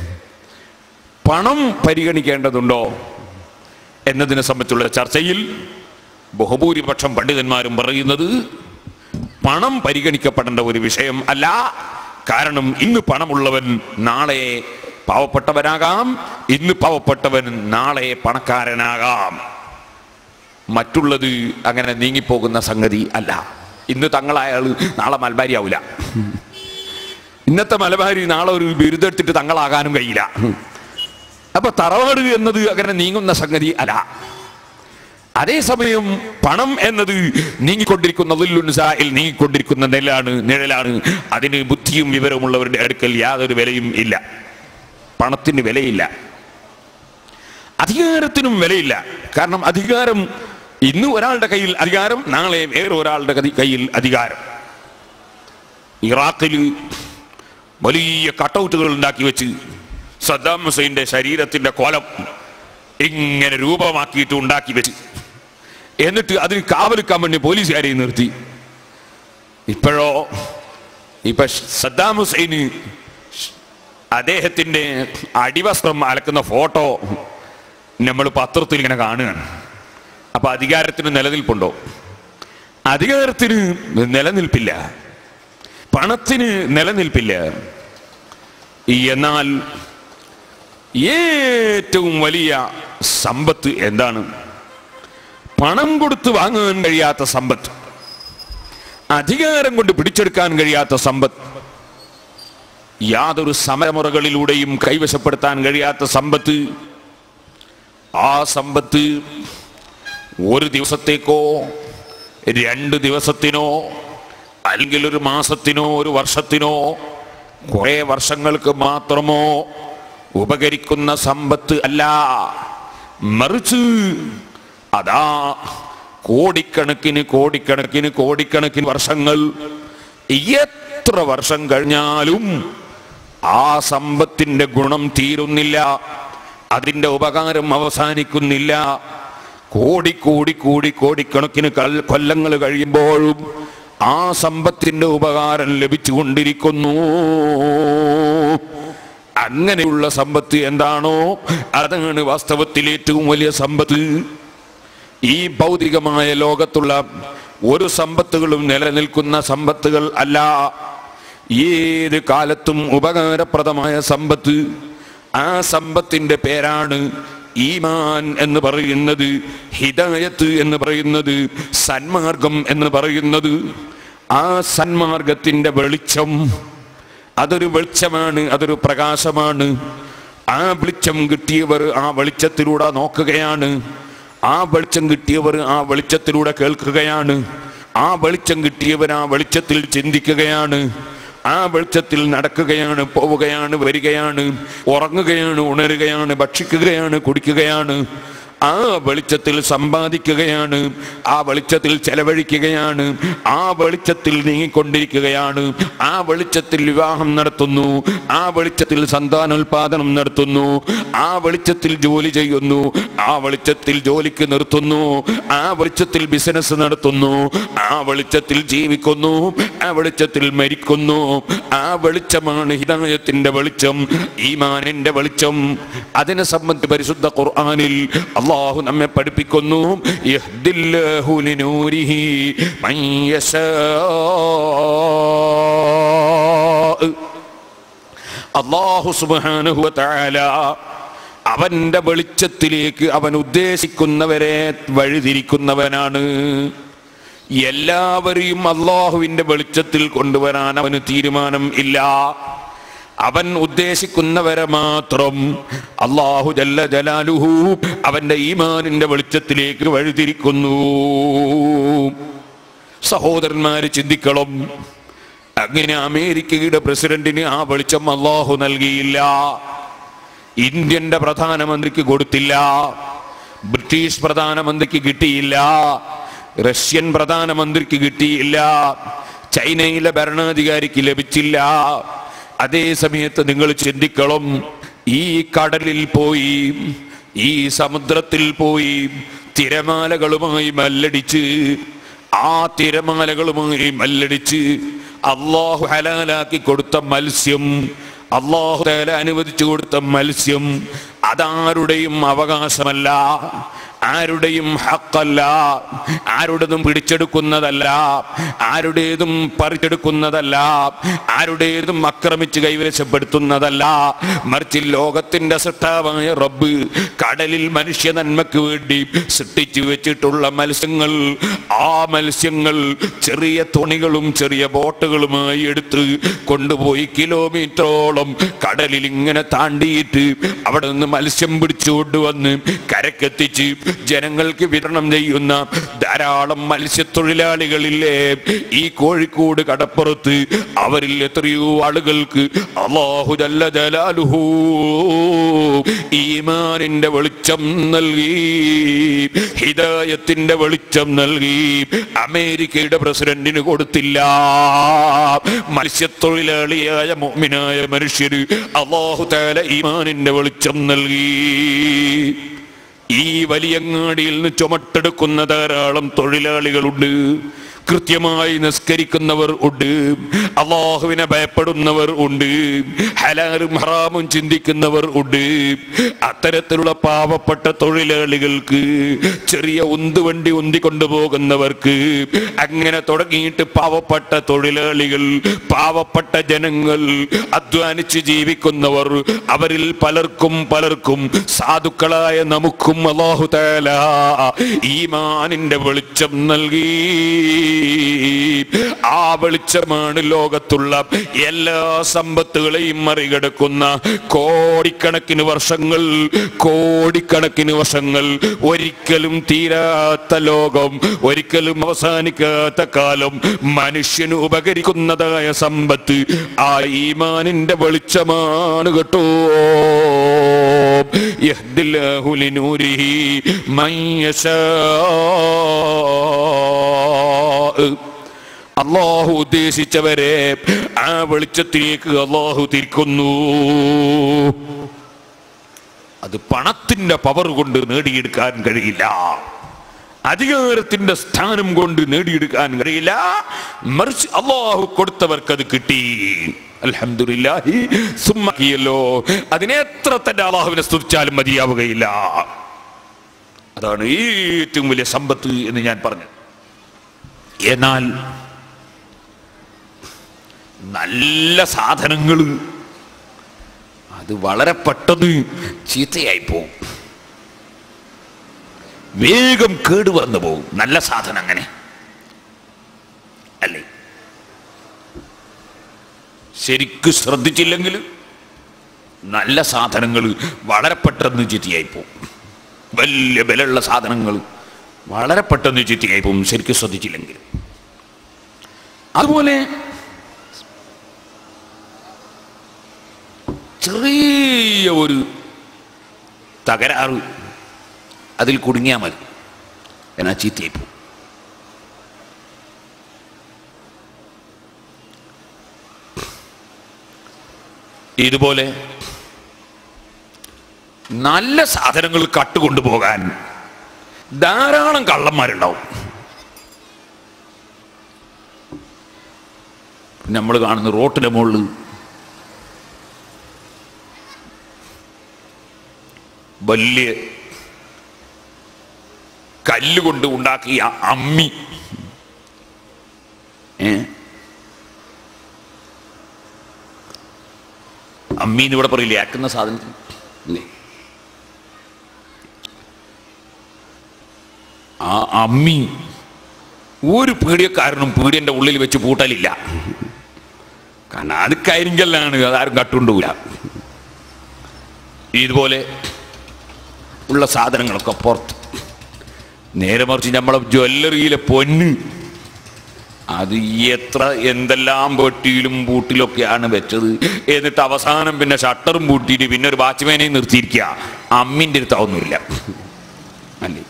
A: പണം പരിഗണിക്കേണ്ടതുണ്ടോ എന്നതിനെ സംബന്ധിച്ചുള്ള ചർച്ചയിൽ ബഹുഭൂരിപക്ഷം പണ്ഡിതന്മാരും പറയുന്നത് പണം പരിഗണിക്കപ്പെടേണ്ട ഒരു വിഷയം അല്ല കാരണം ഇന്ന് പണമുള്ളവൻ നാളെ പാവപ്പെട്ടവനാകാം ഇന്ന് പാവപ്പെട്ടവൻ നാളെ പണക്കാരനാകാം മറ്റുള്ളത് അങ്ങനെ നീങ്ങിപ്പോകുന്ന സംഗതി അല്ല ഇന്ന് തങ്ങളായ ആള് നാളെ മലബാരി ആവില്ല ഇന്നത്തെ മലബാരി നാളെ ഒരു ബിരുദെടുത്തിട്ട് തങ്ങളാകാനും കഴിയില്ല അപ്പൊ തറവാട് എന്നത് അങ്ങനെ നീങ്ങുന്ന സംഗതി അല്ല അതേസമയം പണം എന്നത് നീങ്ങിക്കൊണ്ടിരിക്കുന്ന ദില്ലുൻസായിൽ നീങ്ങിക്കൊണ്ടിരിക്കുന്ന നെല്ലാണ് നിഴലാണ് അതിന് ബുദ്ധിയും വിവരമുള്ളവരുടെ അടുക്കൽ യാതൊരു വിലയും ഇല്ല പണത്തിന് വിലയില്ല അധികാരത്തിനും വിലയില്ല കാരണം അധികാരം ഇന്ന് ഒരാളുടെ കയ്യിൽ അധികാരം നാളെ വേറെ ഒരാളുടെ കതി- കയ്യിൽ അധികാരം ഇറാഖിൽ വലിയ കട്ടൗട്ടുകൾ ഉണ്ടാക്കി വെച്ച് സദ്ദാം ഹുസൈന്റെ ശരീരത്തിന്റെ കോലം ഇങ്ങനെ രൂപമാക്കിയിട്ട് ഉണ്ടാക്കി വെച്ച് എന്നിട്ട് അതിന് കാവലിക്കാൻ വേണ്ടി പോലീസുകാരെ നിർത്തി ഇപ്പോഴോ ഇപ്പൊ സദ്ദാം ഹുസൈന് അദ്ദേഹത്തിന്റെ അടിവസ്ത്രം അലക്കുന്ന ഫോട്ടോ നമ്മൾ പത്രത്തിൽ ഇങ്ങനെ കാണുകയാണ് അപ്പൊ അധികാരത്തിന് നിലനിൽപ്പുണ്ടോ അധികാരത്തിന് നിലനിൽപ്പില്ല പണത്തിന് നിലനിൽപ്പില്ല എന്നാൽ ഏറ്റവും വലിയ സമ്പത്ത് എന്താണ് പണം കൊടുത്ത് വാങ്ങാൻ കഴിയാത്ത സമ്പത്ത് അധികാരം കൊണ്ട് പിടിച്ചെടുക്കാൻ കഴിയാത്ത സമ്പത്ത് യാതൊരു സമരമുറകളിലൂടെയും കൈവശപ്പെടുത്താൻ കഴിയാത്ത സമ്പത്ത് ആ സമ്പത്ത് ഒരു ദിവസത്തേക്കോ രണ്ട് ദിവസത്തിനോ അല്ലെങ്കിൽ ഒരു മാസത്തിനോ ഒരു വർഷത്തിനോ കുറെ വർഷങ്ങൾക്ക് മാത്രമോ ഉപകരിക്കുന്ന സമ്പത്ത് അല്ല മറിച്ച് അതാ കോടിക്കണക്കിന് കോടിക്കണക്കിന് കോടിക്കണക്കിന് വർഷങ്ങൾ എത്ര വർഷം കഴിഞ്ഞാലും ആ സമ്പത്തിന്റെ ഗുണം തീരുന്നില്ല അതിന്റെ ഉപകാരം അവസാനിക്കുന്നില്ല കോടി കോടി കോടി കോടിക്കണക്കിന് കൽ- കൊല്ലങ്ങൾ കഴിയുമ്പോഴും ആ സമ്പത്തിന്റെ ഉപകാരം ലഭിച്ചുകൊണ്ടിരിക്കുന്നു അങ്ങനെയുള്ള സമ്പത്ത് എന്താണോ അതാണ് വാസ്തവത്തിൽ ഏറ്റവും വലിയ സമ്പത്ത് ഈ ഭൗതികമായ ലോകത്തുള്ള ഒരു സമ്പത്തുകളും നിലനിൽക്കുന്ന സമ്പത്തുകൾ അല്ല ഏത് കാലത്തും ഉപകാരപ്രദമായ സമ്പത്ത് ആ സമ്പത്തിന്റെ പേരാണ് ഈമാൻ എന്ന് പറയുന്നത് ഹിദായത്ത് എന്ന് പറയുന്നത് സന്മാർഗം എന്ന് പറയുന്നത് ആ സന്മാർഗത്തിന്റെ വെളിച്ചം അതൊരു വെളിച്ചമാണ് അതൊരു പ്രകാശമാണ് ആ വെളിച്ചം കിട്ടിയവർ ആ വെളിച്ചത്തിലൂടെ നോക്കുകയാണ് ആ വെളിച്ചം കിട്ടിയവർ ആ വെളിച്ചത്തിലൂടെ കേൾക്കുകയാണ് ആ വെളിച്ചം കിട്ടിയവർ ആ വെളിച്ചത്തിൽ ചിന്തിക്കുകയാണ് ആ വെളിച്ചത്തിൽ നടക്കുകയാണ് പോവുകയാണ് വരികയാണ് ഉറങ്ങുകയാണ് ഉണരുകയാണ് ഭക്ഷിക്കുകയാണ് കുടിക്കുകയാണ് ആ വെളിച്ചത്തിൽ സമ്പാദിക്കുകയാണ് ആ വെളിച്ചത്തിൽ ചെലവഴിക്കുകയാണ് ആ വെളിച്ചത്തിൽ നീങ്ങിക്കൊണ്ടിരിക്കുകയാണ് ആ വെളിച്ചത്തിൽ വിവാഹം നടത്തുന്നു ആ വെളിച്ചത്തിൽ സന്താനോൽപാദനം നടത്തുന്നു ആ വെളിച്ചത്തിൽ ജോലി ചെയ്യുന്നു ആ വെളിച്ചത്തിൽ ജോലിക്ക് നിർത്തുന്നു ആ വെളിച്ചത്തിൽ ബിസിനസ് നടത്തുന്നു ആ വെളിച്ചത്തിൽ ജീവിക്കുന്നു ആ വെളിച്ചത്തിൽ മരിക്കുന്നു ആ വെളിച്ചമാണ് ഹിദായത്തിന്റെ വെളിച്ചം ഈമാനിന്റെ വെളിച്ചം അതിനെ സംബന്ധിച്ച് പരിശുദ്ധ ഖുർആനിൽ അള്ളാഹു നമ്മെ പഠിപ്പിക്കുന്നു യഹ്ദില്ലാഹു ലിനൂരിഹി മൻ യശാ അള്ളാഹു സുബ്ഹാനഹു വതആല അവന്റെ വെളിച്ചത്തിലേക്ക് അവൻ ഉദ്ദേശിക്കുന്നവരെ വഴിതിരിക്കുന്നവനാണ് എല്ലാവരെയും അള്ളാഹുവിന്റെ വെളിച്ചത്തിൽ കൊണ്ടുവരാൻ അവന് തീരുമാനം ഇല്ല അവൻ ഉദ്ദേശിക്കുന്നവരെ മാത്രം അള്ളാഹു ജല്ല ജലാലുഹു അവന്റെ ഈമാനിന്റെ വെളിച്ചത്തിലേക്ക് വഴിതിരിക്കുന്നു സഹോദരന്മാര് ചിന്തിക്കണം അങ്ങനെ അമേരിക്കയുടെ പ്രസിഡന്റിന് ആ വെളിച്ചം അള്ളാഹു നൽകിയില്ല ഇന്ത്യന്റെ പ്രധാനമന്ത്രിക്ക് കൊടുത്തില്ല ബ്രിട്ടീഷ് പ്രധാനമന്ത്രിക്ക് കിട്ടിയില്ല റഷ്യൻ പ്രധാനമന്ത്രിക്ക് കിട്ടിയില്ല ചൈനയിലെ ഭരണാധികാരിക്ക് ലഭിച്ചില്ല അതേ സമയത്ത് നിങ്ങൾ ചിന്തിക്കണം ഈ കടലിൽ പോയി ഈ സമുദ്രത്തിൽ പോയി തിരമാലകളുമായി മല്ലടിച്ച് ആ തിരമാലകളുമായി മല്ലടിച്ച് അള്ളാഹു ഹലാലാക്കി കൊടുത്ത മത്സ്യം അള്ളാഹു തല അനുവദിച്ചു കൊടുത്ത മത്സ്യം അതാരുടെയും അവകാശമല്ല ആരുടെയും ഹക്കല്ല ആരുടേതും പിടിച്ചെടുക്കുന്നതല്ല ആരുടേതും പറിച്ചെടുക്കുന്നതല്ല ആരുടേതും ആക്രമിച്ച് കൈവശപ്പെടുത്തുന്നതല്ല മറിച്ച് ലോകത്തിന്റെ സൃഷ്ടാവായ റബ്ബ് കടലിൽ മനുഷ്യ നന്മയ്ക്ക് വേണ്ടി സൃഷ്ടിച്ചു വെച്ചിട്ടുള്ള മത്സ്യങ്ങൾ ആ മത്സ്യങ്ങൾ ചെറിയ തുണികളും ചെറിയ ബോട്ടുകളുമായി എടുത്ത് കൊണ്ടുപോയി കിലോമീറ്ററോളം കടലിൽ ഇങ്ങനെ താണ്ടിയിട്ട് അവിടെ നിന്ന് മത്സ്യം പിടിച്ചുകൊണ്ടുവന്ന് കരക്കെത്തിച്ച് ജനങ്ങൾക്ക് വിതരണം ചെയ്യുന്ന ധാരാളം മത്സ്യത്തൊഴിലാളികളില്ലേ ഈ കോഴിക്കോട് കടപ്പുറത്ത് അവരിൽ എത്രയോ ആളുകൾക്ക് അള്ളാഹു ജല്ല ജലാലുഹു ഈമാനിന്റെ വെളിച്ചം നൽകി ഹിദായത്തിന്റെ വെളിച്ചം നൽകി അമേരിക്കയുടെ പ്രസിഡന്റിന് കൊടുത്തില്ല മത്സ്യത്തൊഴിലാളിയായ മോമിനായ മനുഷ്യര് അള്ളാഹു താല ഈമാനിന്റെ വെളിച്ചം നൽകി ഈ വലിയങ്ങാടിയിൽ നിന്ന് ചുമട്ടെടുക്കുന്ന ധാരാളം തൊഴിലാളികളുണ്ട് കൃത്യമായി നിസ്കരിക്കുന്നവർ ഉണ്ട് അള്ളാഹുവിനെ ഭയപ്പെടുന്നവർ ഉണ്ട് ഹലാലും ഹറാമും ചിന്തിക്കുന്നവർ ഉണ്ട് അത്തരത്തിലുള്ള പാവപ്പെട്ട തൊഴിലാളികൾക്ക് ചെറിയ ഉന്തുവണ്ടി ഉന്തിക്കൊണ്ടു പോകുന്നവർക്ക് അങ്ങനെ തുടങ്ങിയിട്ട് പാവപ്പെട്ട തൊഴിലാളികൾ പാവപ്പെട്ട ജനങ്ങൾ അധ്വാനിച്ച് ജീവിക്കുന്നവർ അവരിൽ പലർക്കും പലർക്കും സാധുക്കളായ നമുക്കും അള്ളാഹു താല ഈമാനിന്റെ വെളിച്ചം നൽകി ആ വെളിച്ചമാണ് ലോകത്തുള്ള എല്ലാ സമ്പത്തുകളെയും മറികടക്കുന്ന കോടിക്കണക്കിന് വർഷങ്ങൾ കോടിക്കണക്കിന് വർഷങ്ങൾ ഒരിക്കലും തീരാത്ത ലോകം ഒരിക്കലും അവസാനിക്കാത്ത കാലം മനുഷ്യന് ഉപകരിക്കുന്നതായ സമ്പത്ത് ആ ഈമാനിന്റെ വെളിച്ചമാണ് കേട്ടോ യഹ്ദില്ലാഹു ലിനൂരിഹി മൻ യശാ അള്ളാഹു ഉദ്ദേശിച്ചവരെ ആ വെളിച്ചത്തിലേക്ക് അള്ളാഹു തിരിക്കുന്നു അത് പണത്തിന്റെ പവർ കൊണ്ട് നേടിയെടുക്കാൻ കഴിയില്ല അധികാരത്തിന്റെ സ്ഥാനം കൊണ്ട് നേടിയെടുക്കാൻ കഴിയില്ല മറിച്ച് അള്ളാഹു കൊടുത്തവർക്ക് അത് കിട്ടി അൽഹംദുലില്ലാഹി സുമ്മക്കിയല്ലോ അതിനെ എത്ര തന്നെ അള്ളാഹുവിനെ സ്തുതിച്ചാലും മതിയാവുകയില്ല അതാണ് ഏറ്റവും വലിയ സമ്പത്ത് എന്ന് ഞാൻ പറഞ്ഞത് എന്നാൽ നല്ല സാധനങ്ങൾ അത് വളരെ പെട്ടെന്ന് ചീത്തയായി പോകും വേഗം കേട് വന്നു പോകും നല്ല സാധനം അങ്ങനെ അല്ലേ ശരിക്കും ശ്രദ്ധിച്ചില്ലെങ്കിൽ നല്ല സാധനങ്ങൾ വളരെ പെട്ടെന്ന് ചീത്തയായി പോകും വലിയ വിലയുള്ള സാധനങ്ങൾ വളരെ പെട്ടെന്ന് ചീത്തയായി പോകും ശരിക്കും ശ്രദ്ധിച്ചില്ലെങ്കിൽ അതുപോലെ ചെറിയ ഒരു തകരാറ് അതിൽ കുടുങ്ങിയാൽ മതി എന്നാ ചീത്തയായി പോകും ഇതുപോലെ നല്ല സാധനങ്ങൾ കട്ടുകൊണ്ടുപോകാൻ ധാരാളം കള്ളന്മാരുണ്ടാവും നമ്മൾ കാണുന്ന റോട്ടിന്റെ മുകളിൽ വലിയ കല്ലുകൊണ്ട് ഉണ്ടാക്കിയ അമ്മി ഏ അമ്മി എന്ന് ഇവിടെ പറയില്ലേ ആക്കുന്ന സാധനത്തിന് ഇല്ലേ ആ അമ്മി ഒരു പീഡിയക്കാരനും പീഡിയന്റെ ഉള്ളിൽ വെച്ച് പൂട്ടലില്ല കാരണം അത് കരിങ്കല്ലാണ് അതാരും കട്ടുകൊണ്ടുപോല ഇതുപോലെ ഉള്ള സാധനങ്ങളൊക്കെ പുറത്ത് നേരെ മറിച്ച് നമ്മളെ ജ്വല്ലറിയിലെ പൊന്ന് അത് എത്ര എന്തെല്ലാം പെട്ടിയിലും ബൂട്ടിലൊക്കെയാണ് വെച്ചത് എന്നിട്ട് അവസാനം പിന്നെ ഷട്ടറും പൂട്ടിയിട്ട് പിന്നെ ഒരു വാച്ച്മാനെയും നിർത്തിയിരിക്കുക അമ്മിൻ്റെ അടുത്താവുന്നില്ല അല്ലേ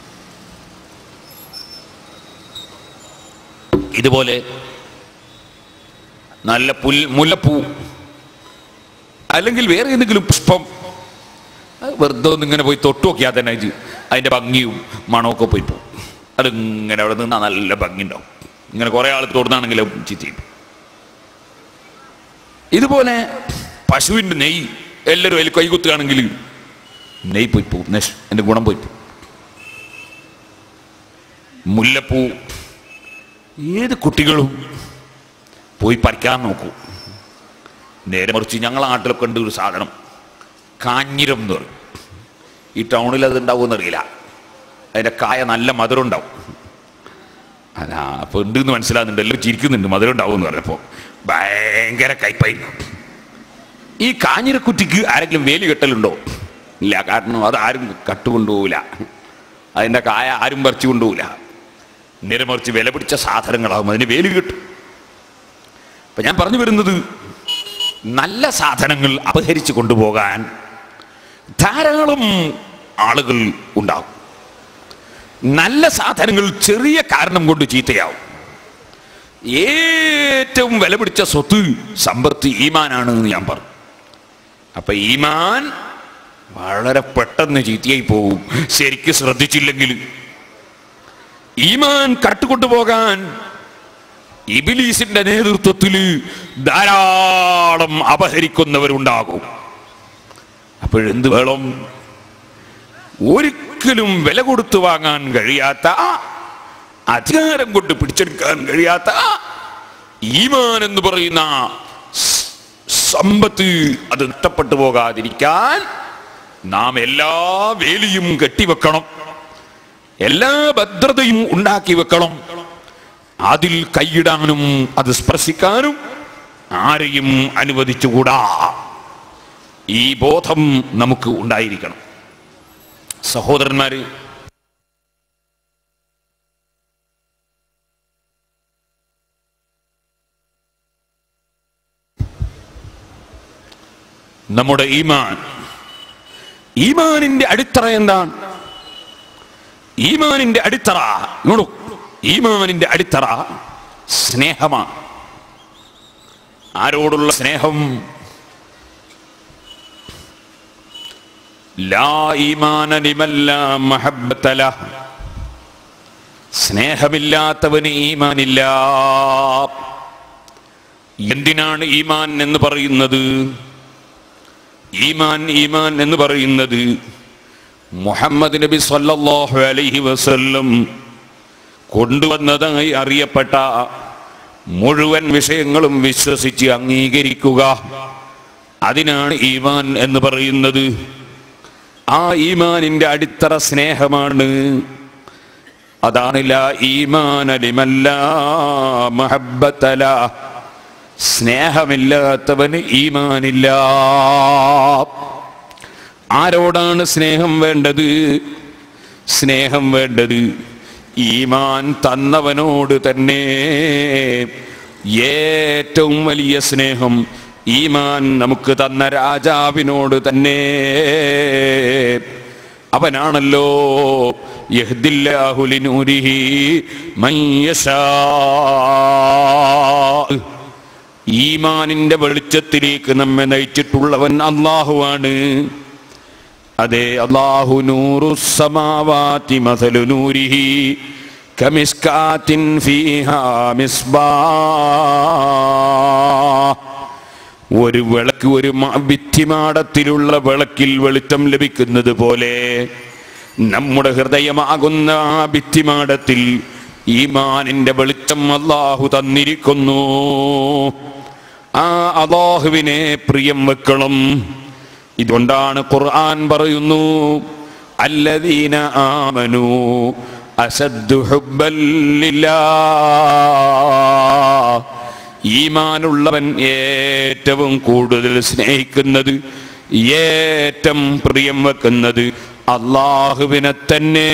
A: ഇതുപോലെ നല്ല പുൽ മുല്ലപ്പൂ അല്ലെങ്കിൽ വേറെ എന്തെങ്കിലും പുഷ്പം അത് വെറുതെ ഒന്ന് ഇങ്ങനെ പോയി തൊട്ടു നോക്കിയാൽ തന്നെ ഇത് അതിൻ്റെ ഭംഗിയും മണമൊക്കെ പോയി പോകും അതിങ്ങനെ അവിടെ നിന്നാൽ നല്ല ഭംഗി ഉണ്ടാവും ഇങ്ങനെ കുറേ ആൾ തുറന്നാണെങ്കിലും ചിത്തിയും ഇതുപോലെ പശുവിൻ്റെ നെയ്യ് എല്ലാവരും അതിൽ കൈകുത്തുകയാണെങ്കിൽ നെയ്യ് പോയി പോകും നശ് എൻ്റെ ഗുണം പോയി പോകും മുല്ലപ്പൂ ഏത് കുട്ടികളും പോയി പറിക്കാൻ നോക്കൂ നേരെ മറിച്ച് ഞങ്ങളെ നാട്ടിലൊക്കെ ഉണ്ട് ഒരു സാധനം കാഞ്ഞിരം എന്ന് പറയും ഈ ടൗണിൽ അത് ഉണ്ടാവുമെന്ന് അറിയില്ല അതിൻ്റെ കായ നല്ല മധുരം ഉണ്ടാവും അതാ അപ്പോൾ ഉണ്ട് എന്ന് മനസ്സിലാകുന്നുണ്ട് എല്ലാം ചിരിക്കുന്നുണ്ട് മധുരം ഉണ്ടാവും എന്ന് പറഞ്ഞപ്പോൾ ഭയങ്കര കൈപ്പായി ഈ കാഞ്ഞിരക്കുറ്റിക്ക് ആരെങ്കിലും വേലി കെട്ടലുണ്ടോ ഇല്ല കാരണം അത് ആരും കട്ടുകൊണ്ടുപോകില്ല അതിൻ്റെ കായ ആരും പറിച്ചു കൊണ്ടുപോകില്ല നേരെ മറിച്ച് വില പിടിച്ച സാധനങ്ങളാകും അതിന് വേലി കിട്ടും അപ്പൊ ഞാൻ പറഞ്ഞു വരുന്നത് നല്ല സാധനങ്ങൾ അപഹരിച്ചു കൊണ്ടുപോകാൻ ധാരാളം ആളുകൾ ഉണ്ടാകും നല്ല സാധനങ്ങൾ ചെറിയ കാരണം കൊണ്ട് ചീത്തയാവും ഏറ്റവും വില പിടിച്ച സ്വത്ത് സമ്പത്ത് ഈമാനാണ് എന്ന് ഞാൻ പറഞ്ഞു അപ്പൊ ഈമാൻ വളരെ പെട്ടെന്ന് ചീത്തയായി പോകും ശരിക്ക് ശ്രദ്ധിച്ചില്ലെങ്കിൽ ഈമാൻ കട്ടുകൊണ്ടുപോകാൻ ഇബിലീസിന്റെ നേതൃത്വത്തിൽ ധാരാളം അപഹരിക്കുന്നവരുണ്ടാകും അപ്പോഴെന്ത് വേണം ഒരിക്കലും വില കൊടുത്തു വാങ്ങാൻ കഴിയാത്ത അധികാരം കൊണ്ട് പിടിച്ചെടുക്കാൻ കഴിയാത്ത ഈമാൻ എന്ന് പറയുന്ന സ്- സമ്പത്ത് അത് നഷ്ടപ്പെട്ടു പോകാതിരിക്കാൻ നാം എല്ലാ വേലിയും കെട്ടിവെക്കണം എല്ലാ ഭദ്രതയും ഉണ്ടാക്കി വെക്കണം അതിൽ കൈയിടാനും അത് സ്പർശിക്കാനും ആരെയും അനുവദിച്ചുകൂടാ ഈ ബോധം നമുക്ക് ഉണ്ടായിരിക്കണം സഹോദരന്മാര് നമ്മുടെ ഈമാൻ ഈമാനിന്റെ അടിത്തറ എന്താണ് ഈമാനിന്റെ അടിത്തറ ഇങ്ങോട്ടു ഈമാനിന്റെ അടിത്തറ സ്നേഹമാണ് ആരോടുള്ള സ്നേഹം ലാ ഈമാന ലിമല്ല മഹബ്ബത്തല സ്നേഹമില്ലാത്തവന് ഈമാനില്ല എന്തിനാണ് ഈമാൻ എന്ന് പറയുന്നത് ഈമാൻ ഈമാൻ എന്ന് പറയുന്നത് മുഹമ്മദ് നബി സല്ലല്ലാഹു അലൈഹി വസല്ലം കൊണ്ടുവന്നതായി അറിയപ്പെട്ട മുഴുവൻ വിഷയങ്ങളും വിശ്വസിച്ച് അംഗീകരിക്കുക അതിനാണ് ഈമാൻ എന്ന് പറയുന്നത് ആ ഈമാനിന്റെ അടിത്തറ സ്നേഹമാണ് അതാണ് ലാ ഈമാന ലിമല്ല മഹബ്ബത്തല സ്നേഹമില്ലാത്തവന് ഈമാനില്ല ആരോടാണ് സ്നേഹം വേണ്ടത് സ്നേഹം വേണ്ടത് ഈമാൻ തന്നവനോട് തന്നെ ഏറ്റവും വലിയ സ്നേഹം ഈമാൻ നമുക്ക് തന്ന രാജാവിനോട് തന്നെ അവനാണല്ലോ യഹ്ദില്ലാഹു ലിനൂരിഹി മൻ യശാ ഈമാനിന്റെ വെളിച്ചത്തിലേക്ക് നമ്മെ നയിച്ചിട്ടുള്ളവൻ അള്ളാഹുവാണ് അതെ അള്ളാഹു നൂറു സമാവാതി മസലു നൂരിഹി കമിസ്കാത്തിൻ ഫീഹാ മിസ്ബാഹ് ഒരു വിളക്ക് ഒരു മ- ഭിത്തിമാടത്തിലുള്ള വിളക്കിൽ വെളിച്ചം ലഭിക്കുന്നത് പോലെ നമ്മുടെ ഹൃദയമാകുന്ന ആ ഭിത്തിമാടത്തിൽ ഈമാനിന്റെ വെളിച്ചം അള്ളാഹു തന്നിരിക്കുന്നു ആ അള്ളാഹുവിനെ പ്രിയം വെക്കണം ഇതുകൊണ്ടാണ് ഖുർആൻ പറയുന്നു അല്ലദീന ആമനു അസദ്ദു ഹുബ്ബൻ ലില്ലാഹ് ഈമാനുള്ളവൻ ഏറ്റവും കൂടുതൽ സ്നേഹിക്കുന്നത് ഏറ്റവും പ്രിയം വെക്കുന്നത് അള്ളാഹുവിനെ തന്നെ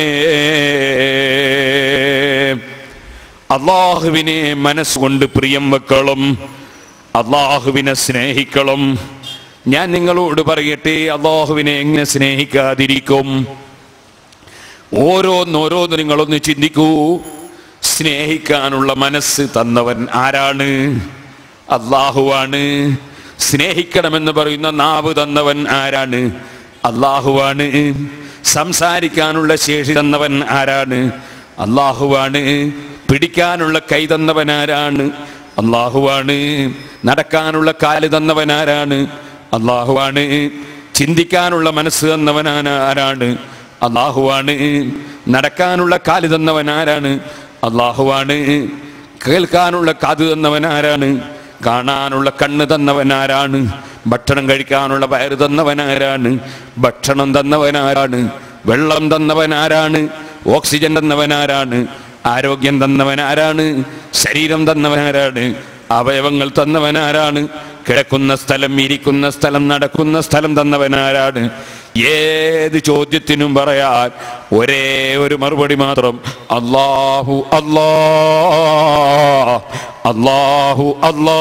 A: അള്ളാഹുവിനെ മനസ്സുകൊണ്ട് പ്രിയം വെക്കണം അള്ളാഹുവിനെ സ്നേഹിക്കണം ഞാൻ നിങ്ങളോട് പറയട്ടെ അള്ളാഹുവിനെ എങ്ങനെ സ്നേഹിക്കാതിരിക്കും ഓരോന്നോരോന്ന് നിങ്ങളൊന്ന് ചിന്തിക്കൂ സ്നേഹിക്കാനുള്ള മനസ്സ് തന്നവൻ ആരാണ് അള്ളാഹുവാണ് സ്നേഹിക്കണമെന്ന് പറയുന്ന നാവ് തന്നവൻ ആരാണ് അള്ളാഹുവാണ് സംസാരിക്കാനുള്ള ശേഷി തന്നവൻ ആരാണ് അള്ളാഹുവാണ് പിടിക്കാനുള്ള കൈ തന്നവൻ ആരാണ് അള്ളാഹുവാണ് നടക്കാനുള്ള കാല് തന്നവൻ ആരാണ് അള്ളാഹുവാണ് ചിന്തിക്കാനുള്ള മനസ്സ് തന്നവൻ ആരാണ് അള്ളാഹുവാണ് നടക്കാനുള്ള കാല് തന്നവൻ ആരാണ് അള്ളാഹുവാണ് കേൾക്കാനുള്ള കാത് തന്നവൻ ആരാണ് കാണാനുള്ള കണ്ണ് തന്നവൻ ആരാണ് ഭക്ഷണം കഴിക്കാനുള്ള വയറ് തന്നവൻ ആരാണ് ഭക്ഷണം തന്നവൻ ആരാണ് വെള്ളം തന്നവൻ ആരാണ് ഓക്സിജൻ തന്നവൻ ആരാണ് ആരോഗ്യം തന്നവൻ ആരാണ് ശരീരം തന്നവൻ ആരാണ് അവയവങ്ങൾ തന്നവൻ ആരാണ് കിടക്കുന്ന സ്ഥലം ഇരിക്കുന്ന സ്ഥലം നടക്കുന്ന സ്ഥലം തന്നവൻ ആരാണ് ഏത് ചോദ്യത്തിനും പറയാൻ ഒരേ ഒരു മറുപടി മാത്രം അള്ളാഹു അല്ലാ അള്ളാഹു അല്ലാ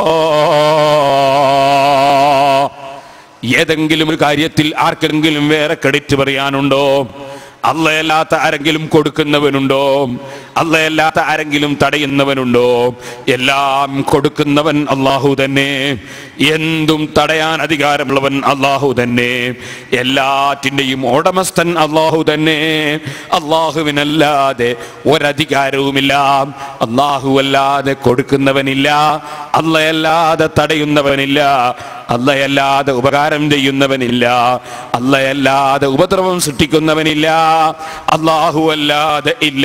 A: ഏതെങ്കിലും ഒരു കാര്യത്തിൽ ആർക്കെങ്കിലും വേറെ ക്രെഡിറ്റ് പറയാനുണ്ടോ അല്ലയല്ലാത്ത ആരെങ്കിലും കൊടുക്കുന്നവനുണ്ടോ അല്ലയല്ലാത്ത ആരെങ്കിലും തടയുന്നവനുണ്ടോ എല്ലാം കൊടുക്കുന്നവൻ അള്ളാഹു തന്നെ എന്തും തടയാൻ അധികാരമുള്ളവൻ അള്ളാഹു തന്നെ എല്ലാറ്റിൻ്റെയും ഉടമസ്ഥൻ അള്ളാഹു തന്നെ അള്ളാഹുവിനല്ലാതെ ഒരധികാരവുമില്ല അള്ളാഹു അല്ലാതെ കൊടുക്കുന്നവനില്ല അല്ലയല്ലാതെ തടയുന്നവനില്ല അല്ലയല്ലാതെ ഉപകാരം ചെയ്യുന്നവനില്ല അല്ലയല്ലാതെ ഉപദ്രവം സൃഷ്ടിക്കുന്നവനില്ല അള്ളാഹു അല്ലാതെ ഇല്ല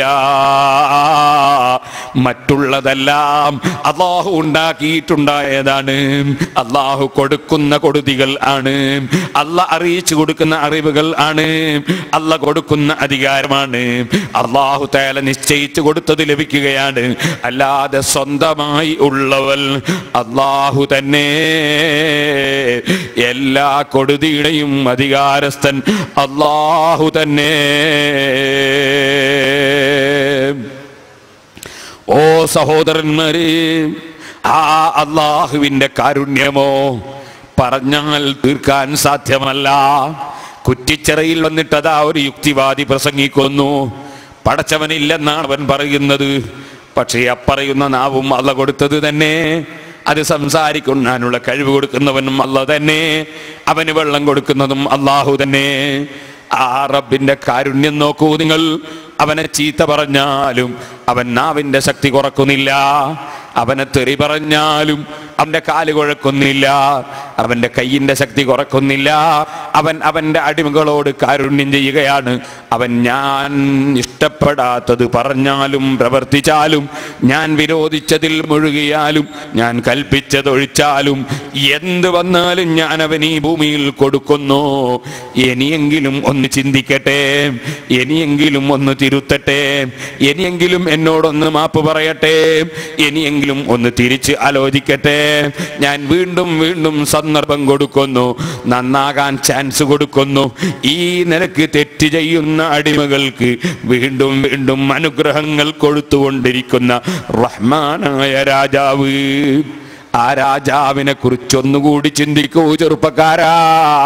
A: മറ്റുള്ളതെല്ലാം അള്ളാഹു ഉണ്ടാക്കിയിട്ടുണ്ടായതാണ് അള്ളാഹു കൊടുക്കുന്ന കൊടുതികൾ ആണ് അല്ല അറിയിച്ചു കൊടുക്കുന്ന അറിവുകൾ ആണ് അല്ല കൊടുക്കുന്ന അധികാരമാണ് അള്ളാഹു തേല നിശ്ചയിച്ചു കൊടുത്തത് ലഭിക്കുകയാണ് അല്ലാതെ സ്വന്തമായി ഉള്ളവൽ അള്ളാഹു തന്നെ എല്ലാ കൊടുതിയുടെയും അധികാരസ്ഥൻ അള്ളാഹു തന്നെ ഓ സഹോദരന്മാരെ ആ അള്ളാഹുവിന്റെ കാരുണ്യമോ പറഞ്ഞാൽ തീർക്കാൻ സാധ്യമല്ല കുറ്റിച്ചിറയിൽ വന്നിട്ടതാ ഒരു യുക്തിവാദി പ്രസംഗിക്കുന്നു പടച്ചവനില്ലെന്നാണ് അവൻ പറയുന്നത് പക്ഷേ അപ്പറയുന്ന നാവും അല്ല കൊടുത്തത് തന്നെ അത് സംസാരിക്കുവാനുള്ള കഴിവ് കൊടുക്കുന്നവനും അല്ല തന്നെ അവന് വെള്ളം കൊടുക്കുന്നതും അള്ളാഹു തന്നെ ആ റബ്ബിന്റെ കാരുണ്യം നോക്കൂ നിങ്ങൾ അവനെ ചീത്ത പറഞ്ഞാലും അവൻ നാവിന്റെ ശക്തി കുറക്കുന്നില്ല അവനെ തെറി പറഞ്ഞാലും അവന്റെ കാല് കുഴക്കുന്നില്ല അവന്റെ കയ്യിന്റെ ശക്തി കുറക്കുന്നില്ല അവൻ അവന്റെ അടിമകളോട് കാരുണ്യം ചെയ്യുകയാണ് അവൻ ഞാൻ ഇഷ്ടപ്പെടാത്തത് പറഞ്ഞാലും പ്രവർത്തിച്ചാലും ഞാൻ വിരോധിച്ചതിൽ മുഴുകിയാലും ഞാൻ കൽപ്പിച്ചതൊഴിച്ചാലും എന്ത് വന്നാലും ഞാൻ അവൻ ഈ ഭൂമിയിൽ കൊടുക്കുന്നു ഇനിയെങ്കിലും ഒന്ന് ചിന്തിക്കട്ടെ ഇനിയെങ്കിലും ഒന്ന് തിരുത്തട്ടെ ഇനിയെങ്കിലും എന്നോടൊന്ന് മാപ്പ് പറയട്ടെ ഇനിയെങ്കിലും ഒന്ന് തിരിച്ച് ആലോചിക്കട്ടെ ഞാൻ വീണ്ടും വീണ്ടും സന്ദർഭം കൊടുക്കുന്നു നന്നാകാൻ ചാൻസ് കൊടുക്കുന്നു ഈ നിലക്ക് തെറ്റ് ചെയ്യുന്ന അടിമകൾക്ക് വീണ്ടും വീണ്ടും അനുഗ്രഹങ്ങൾ കൊടുത്തുകൊണ്ടിരിക്കുന്ന റഹ്മാനായ രാജാവ് ആ രാജാവിനെ കുറിച്ചൊന്നുകൂടി ചിന്തിക്കൂ ചെറുപ്പക്കാരാ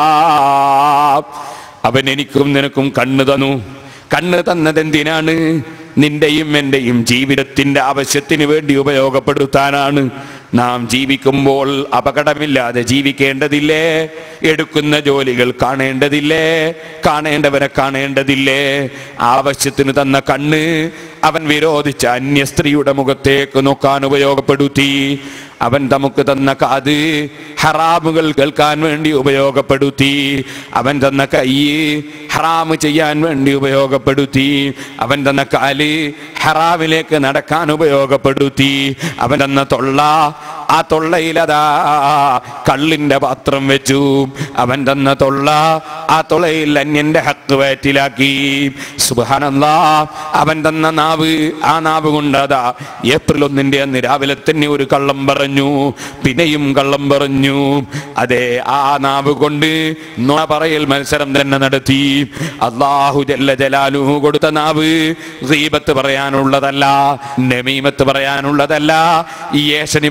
A: അവൻ എനിക്കും നിനക്കും കണ്ണ് തന്നു കണ്ണ് തന്നതെന്തിനാണ് നിന്റെയും എന്റെയും ജീവിതത്തിന്റെ ആവശ്യത്തിന് വേണ്ടി ഉപയോഗപ്പെടുത്താനാണ് നാം ജീവിക്കുമ്പോൾ അപകടമില്ലാതെ ജീവിക്കേണ്ടതില്ലേ എടുക്കുന്ന ജോലികൾ കാണേണ്ടതില്ലേ കാണേണ്ടവരെ കാണേണ്ടതില്ലേ ആവശ്യത്തിന് തന്ന കണ്ണ് അവൻ വിരോധിച്ച അന്യ സ്ത്രീയുടെ മുഖത്തേക്ക് നോക്കാൻ ഉപയോഗപ്പെടുത്തി അവൻ നമുക്ക് തന്ന കാത് ഹറാമുകൾ കേൾക്കാൻ വേണ്ടി ഉപയോഗപ്പെടുത്തി അവൻ തന്ന കൈ ഹറാമ് ചെയ്യാൻ വേണ്ടി ഉപയോഗപ്പെടുത്തി അവൻ തന്ന കാല് ഹറാമിലേക്ക് നടക്കാൻ ഉപയോഗപ്പെടുത്തി അവൻ തന്ന തൊള്ള ആ തൊള്ളയിലതാ കള്ളിന്റെ പാത്രം വെച്ചു അവൻ തന്ന തൊള്ള ആ തൊള്ളയിൽ അന്യന്റെ ഹക്ക് വയറ്റിലാക്കി സുബാനല്ലാ അവൻ തന്ന നാവ് ആ നാവ് കൊണ്ടതാ ഏപ്രിൽ ഒന്നിന്റെ അന്ന് രാവിലെ തന്നെ ഒരു കള്ളം പറഞ്ഞു പിന്നെയും കള്ളം പറഞ്ഞു അതെ ആ നാവ് കൊണ്ട് നുണ പറയൽ മത്സരം തന്നെ നടത്തി അള്ളാഹു ജല്ല ജലാലു കൊടുത്ത നാവ് ഗീബത്ത് പറയാനുള്ളതല്ല നമീമത്ത് പറയാനുള്ളതല്ല യേശനി പറയാനുള്ളതല്ല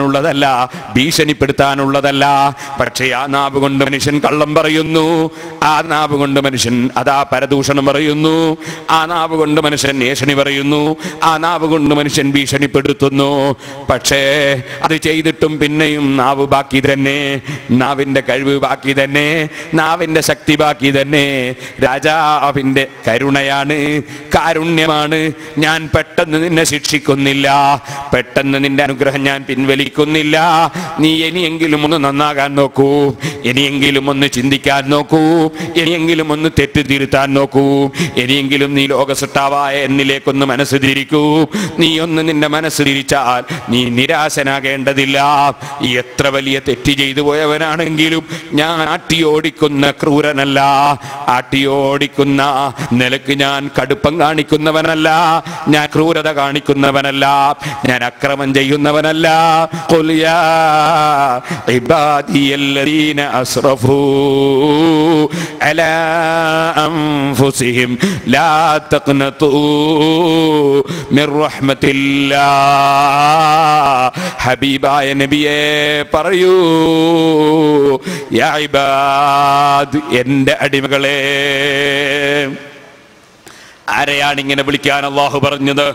A: ശപിക്കാനുള്ളതല്ല ഭീഷണിപ്പെടുത്താനുള്ളതല്ല പക്ഷേ ആ നാവ് കൊണ്ട് മനുഷ്യൻ കള്ളം പറയുന്നു ആ നാവ് കൊണ്ട് മനുഷ്യൻ അതാ പരദൂഷണം പറയുന്നു ആ നാവ് കൊണ്ട് മനുഷ്യൻ ഏഷണി പറയുന്നു ആ നാവ് കൊണ്ട് മനുഷ്യൻ ഭീഷണിപ്പെടുത്തുന്നു പക്ഷേ അത് ചെയ്തിട്ടും പിന്നെയും നാവ് ബാക്കി തന്നെ നാവിന്റെ കഴിവ് ബാക്കി തന്നെ നാവിന്റെ ശക്തി ബാക്കി തന്നെ രാജാവിന്റെ കരുണയാണ് കാരുണ്യമാണ് ഞാൻ പെട്ടെന്ന് നിന്നെ ശിക്ഷിക്കുന്നില്ല പെട്ടെന്ന് നിന്റെ അനുഗ്രഹം ഞാൻ പിൻവലിക്കുന്നില്ല നീ ഇനിയെങ്കിലും ഒന്ന് നന്നാകാൻ നോക്കൂ ഇനിയെങ്കിലും ഒന്ന് ചിന്തിക്കാൻ നോക്കൂ ഇനിയെങ്കിലും ഒന്ന് തെറ്റ് തിരുത്താൻ നോക്കൂ ഇനിയെങ്കിലും നീ ലോകസൃഷ്ടാവായ എന്നിലേക്കൊന്ന് മനസ്സ് തിരിക്കൂ നീ ഒന്ന് നിന്റെ മനസ്സ് തിരിച്ചാൽ നീ നിരാശനാകേണ്ടതില്ല എത്ര വലിയ തെറ്റ് ചെയ്തു പോയവനാണെങ്കിലും ഞാൻ ആട്ടിയോടിക്കുന്ന ക്രൂരനല്ല ആട്ടിയോടിക്കുന്ന നിലക്ക് ഞാൻ കടുപ്പം കാണിക്കുന്നവനല്ല ഞാൻ ക്രൂരത കാണിക്കുന്നവനല്ല ഞാൻ അക്രമം ചെയ്യുന്നവനല്ല قل يا عبادي الذين أسرفوا على أنفسهم لا تقنطوا من رحمة الله ഹബീബായ നബിയെ പറയൂ യാ ഇബാദ് എൻ്റെ അടിമകളെ ആരെയാണ് ഇങ്ങനെ വിളിക്കാൻ അള്ളാഹു പറഞ്ഞത്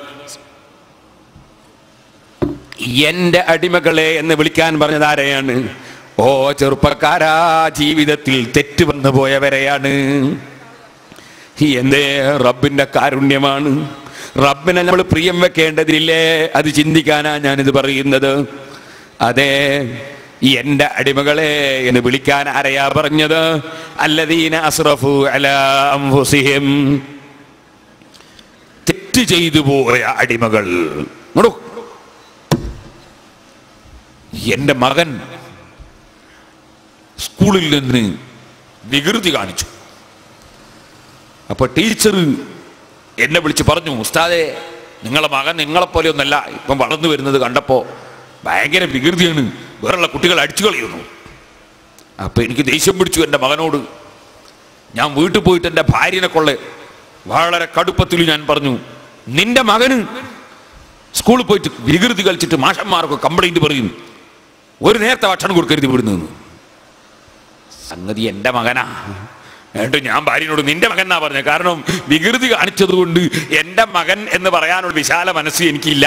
A: എന്റെ അടിമകളെ എന്ന് വിളിക്കാൻ പറഞ്ഞത് ആരെയാണ് ഓ ചെറുപ്പക്കാരാ ജീവിതത്തിൽ തെറ്റ് വന്നു പോയവരെയാണ് എന്തേ റബ്ബിന്റെ കാരുണ്യമാണ് റബ്ബിനെ നമ്മൾ പ്രിയം വെക്കേണ്ടതില്ലേ അത് ചിന്തിക്കാനാ ഞാനിത് പറയുന്നത് അതെ എന്റെ അടിമകളെ എന്ന് വിളിക്കാൻ ആരെയാ പറഞ്ഞത് അല്ലദീന അസ്റഫു അലാ അൻഫുസിഹിം തെറ്റ് ചെയ്തു പോയ അടിമകൾ നോക്കൂ എൻ്റെ മകൻ സ്കൂളിൽ നിന്ന് വികൃതി കാണിച്ചു അപ്പൊ ടീച്ചർ എന്നെ വിളിച്ച് പറഞ്ഞു ഉസ്താദെ നിങ്ങളെ മകൻ നിങ്ങളെപ്പോലെ ഒന്നല്ല ഇപ്പം വളർന്നു വരുന്നത് കണ്ടപ്പോ ഭയങ്കര വികൃതിയാണ് വേറെയുള്ള കുട്ടികൾ അടിച്ചു കളയുന്നു അപ്പൊ എനിക്ക് ദേഷ്യം പിടിച്ചു എൻ്റെ മകനോട് ഞാൻ വീട്ടിൽ പോയിട്ട് എൻ്റെ ഭാര്യനെ കൊള്ളെ വളരെ കടുപ്പത്തിൽ ഞാൻ പറഞ്ഞു നിന്റെ മകന് സ്കൂളിൽ പോയിട്ട് വികൃതി കളിച്ചിട്ട് മാഷന്മാർക്ക് കംപ്ലൈന്റ് പറയും ഒരു നേരത്തെ ഭക്ഷണം കൊടുക്കരുത് ഇവിടുന്ന് എന്ന്. സംഗതി എൻ്റെ മകനാ എന്നിട്ട് ഞാൻ ഭാര്യനോട് നിന്റെ മകൻ എന്നാ പറഞ്ഞത് കാരണം വികൃതി കാണിച്ചത് കൊണ്ട് എൻ്റെ മകൻ എന്ന് പറയാനുള്ള വിശാല മനസ്സ് എനിക്കില്ല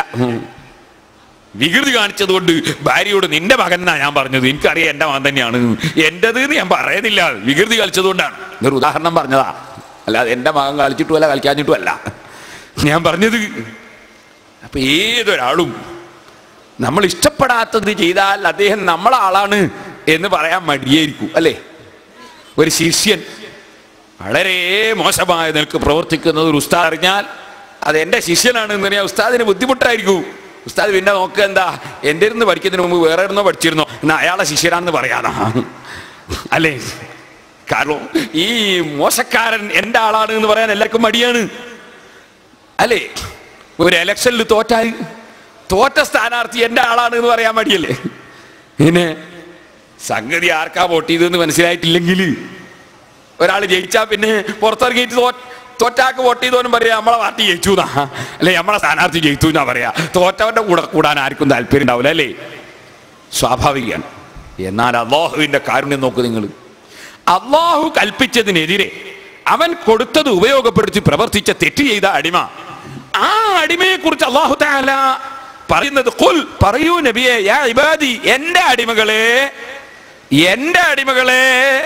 A: വികൃതി കാണിച്ചത് കൊണ്ട് ഭാര്യയോട് നിന്റെ മകൻ എന്നാ ഞാൻ പറഞ്ഞത് എനിക്കറിയാം എൻ്റെ മകൻ തന്നെയാണ് എൻ്റെത് എന്ന് ഞാൻ പറയുന്നില്ല വികൃതി കളിച്ചത് കൊണ്ടാണ് ഇതൊരു ഉദാഹരണം പറഞ്ഞതാ അല്ലാതെ എൻ്റെ മകൻ കളിച്ചിട്ടുമല്ല കളിക്കാഞ്ഞിട്ടുമല്ല ഞാൻ പറഞ്ഞത് അപ്പൊ ഏതൊരാളും നമ്മൾ ഇഷ്ടപ്പെടാത്തത് ചെയ്താൽ അദ്ദേഹം നമ്മളെ ആളാണ് എന്ന് പറയാൻ മടിയായിരിക്കും അല്ലേ ഒരു ശിഷ്യൻ വളരെ മോശമായ നിലക്ക് പ്രവർത്തിക്കുന്നത് ഒരു ഉസ്താദ് അറിഞ്ഞാൽ അത് എൻ്റെ ശിഷ്യനാണ് എന്ന് പറഞ്ഞാൽ ഉസ്താദിന് ബുദ്ധിമുട്ടായിരിക്കും ഉസ്താദ് പിന്നെ നോക്കുക എന്താ എൻ്റെ ഇരുന്ന് പഠിക്കുന്നതിന് മുമ്പ് വേറെ ഇരുന്നോ പഠിച്ചിരുന്നോ എന്നാ അയാളെ ശിഷ്യനാണെന്ന് പറയാനാ അല്ലേ കാരണം ഈ മോശക്കാരൻ എൻ്റെ ആളാണ് എന്ന് പറയാൻ എല്ലാവർക്കും മടിയാണ് അല്ലേ ഒരു എലക്ഷനിൽ തോറ്റാൽ തോറ്റ സ്ഥാനാർത്ഥി എൻ്റെ ആളാണ് എന്ന് പറയാൻ മടിയല്ലേ പിന്നെ സംഗതി ആർക്കാ വോട്ട് ചെയ്തതെന്ന് മനസ്സിലായിട്ടില്ലെങ്കിൽ ഒരാൾ ജയിച്ചാ പിന്നെ പുറത്തിറങ്ങിയിട്ട് തോ തോറ്റാക്ക് വോട്ട് ചെയ്തവനും പറയാ നമ്മളെ പാർട്ടി ജയിച്ചു എന്നാ അല്ലെ നമ്മളെ സ്ഥാനാർത്ഥി ജയിച്ചു എന്നാ പറയാ തോറ്റവന്റെ കൂടെ കൂടാൻ ആർക്കും താല്പര്യം ഉണ്ടാവില്ല അല്ലേ സ്വാഭാവികമാണ് എന്നാൽ അള്ളാഹുവിന്റെ കാരുണ്യം നോക്ക് നിങ്ങൾ അള്ളാഹു കൽപ്പിച്ചതിനെതിരെ അവൻ കൊടുത്തത് ഉപയോഗപ്പെടുത്തി പ്രവർത്തിച്ച തെറ്റ് ചെയ്ത അടിമ ആ അടിമയെ കുറിച്ച് അള്ളാഹു താല പറയുന്നത് കുൽ പറയൂ നബിയെ യാ ഇബാദി എന്റെ അടിമകളെ എന്റെ അടിമകളെ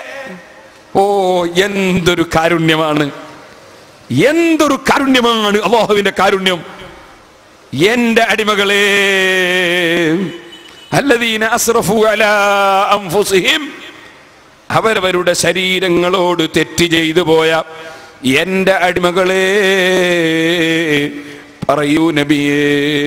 A: ഓ എന്തൊരു കാരുണ്യമാണ് എന്തൊരു കാരുണ്യമാണ് അള്ളാഹുവിന്റെ കാരുണ്യം എന്റെ അടിമകളെ അല്ലദീന അസ്റഫു അലാ അൻഫുസിഹിം അവരവരുടെ ശരീരങ്ങളോട് തെറ്റ് ചെയ്തു പോയ എന്റെ അടിമകളെ പറയൂ നബിയേ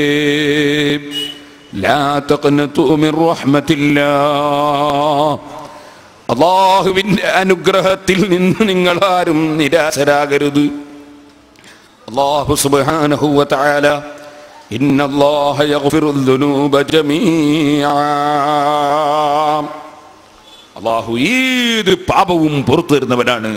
A: ലാ തഖ്നതു മിൻ റഹ്മത്തില്ലാഹ് അള്ളാഹുവിന്റെ അനുഗ്രഹത്തിൽ നിന്ന് നിങ്ങൾ ആരും നിരാശരാകരുത് അള്ളാഹു സുബ്ഹാനഹു വ തആല ഇന്ന അല്ലാഹ യഗ്ഫിറു ദുനൂബ ജമീഅ അള്ളാഹു ഏത് പാപവും പുറത്തു തരുന്നവനാണ്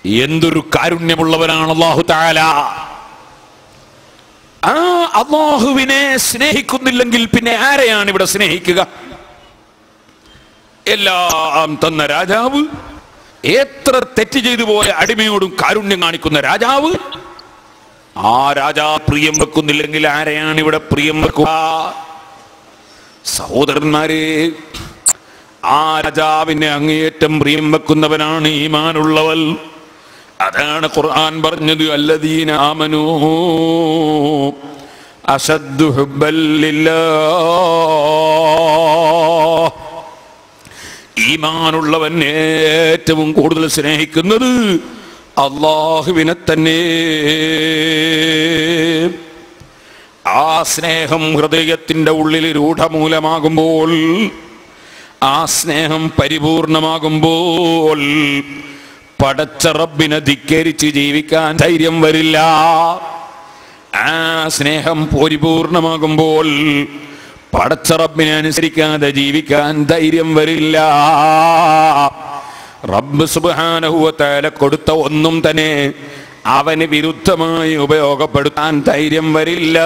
A: എന്തൊരു കാരുണ്യമുള്ളവനാണ് അള്ളാഹു താല ആ അള്ളാഹുവിനെ സ്നേഹിക്കുന്നില്ലെങ്കിൽ പിന്നെ ആരെയാണ് ഇവിടെ സ്നേഹിക്കുക എല്ലാം തന്ന രാജാവ് എത്ര തെറ്റ് ചെയ്തു പോയ അടിമയോടും കാരുണ്യം കാണിക്കുന്ന രാജാവ് ആ രാജാ പ്രിയം വെക്കുന്നില്ലെങ്കിൽ ആരെയാണ് ഇവിടെ പ്രിയം വെക്കുക സഹോദരന്മാരെ ആ രാജാവിനെ അങ്ങേയറ്റം പ്രിയം വെക്കുന്നവനാണ് ഈമാനുള്ളവൻ അതാണ് ഖുർആൻ പറഞ്ഞത് അല്ലദീന ആമനൂ അശദ്ദു ഹുബ്ബൻ ലില്ലാഹ് ഈമാനുള്ളവൻ ഏറ്റവും കൂടുതൽ സ്നേഹിക്കുന്നത് അള്ളാഹുവിനെ തന്നെ ആ സ്നേഹം ഹൃദയത്തിന്റെ ഉള്ളിൽ രൂഢമൂലമാകുമ്പോൾ ആ സ്നേഹം പരിപൂർണമാകുമ്പോൾ പടച്ച റബ്ബിനെ ധിക്കരിച്ച് ജീവിക്കാൻ ധൈര്യം വരില്ല ആ സ്നേഹം പരിപൂർണമാകുമ്പോൾ പടച്ച റബ്ബിനെ അനുസരിക്കാതെ ജീവിക്കാൻ ധൈര്യം വരില്ല റബ്ബ് സുബാനഹുവത്തേല കൊടുത്ത ഒന്നും തന്നെ അവന് വിരുദ്ധമായി ഉപയോഗപ്പെടുത്താൻ ധൈര്യം വരില്ല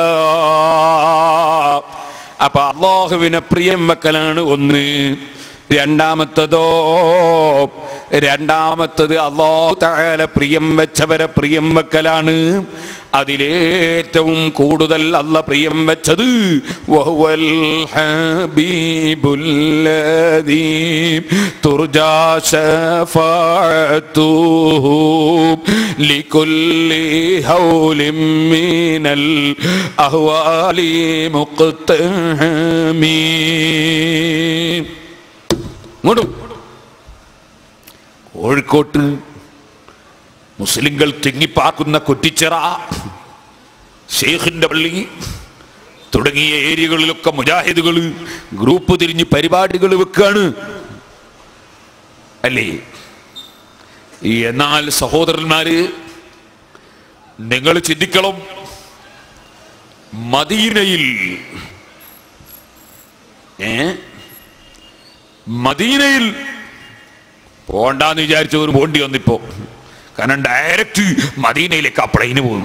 A: അപ്പൊ അള്ളാഹുവിനെ പ്രിയം വെക്കലാണ് ഒന്ന് രണ്ടാമത്തതോ രണ്ടാമത്തത് അള്ളാഹു താല പ്രിയം വെച്ചവരെ പ്രിയം വെക്കലാണ് അതിലേറ്റവും കൂടുതൽ അല്ല പ്രിയം വെച്ചത് വഹുവൽ ഹബീബുല്ലദീ തുർജാ ശഫാഅത്തുഹു ലികുല്ലി ഹൗലിൻ മിനൽ അഹ്വാലി മുഖ്തഹമീ ഇങ്ങോട്ടും കോഴിക്കോട്ട് മുസ്ലിങ്ങൾ തിങ്ങിപ്പാക്കുന്ന കുറ്റിച്ചിറ ഷെയ്ഖിന്റെ പള്ളി തുടങ്ങിയ ഏരിയകളിലൊക്കെ മുജാഹിദുകൾ ഗ്രൂപ്പ് തിരിഞ്ഞ് പരിപാടികൾ വെക്കാണ് അല്ലേ എന്നാൽ സഹോദരന്മാര് നിങ്ങൾ ചിന്തിക്കണം മദീനയിൽ ഏ മദീനയിൽ പോണ്ടാന്ന് വിചാരിച്ച ഒരു പോണ്ടി വന്നിപ്പോ കാരണം ഡയറക്റ്റ് മദീനയിലേക്ക് ആ പ്ലെയിന് പോകും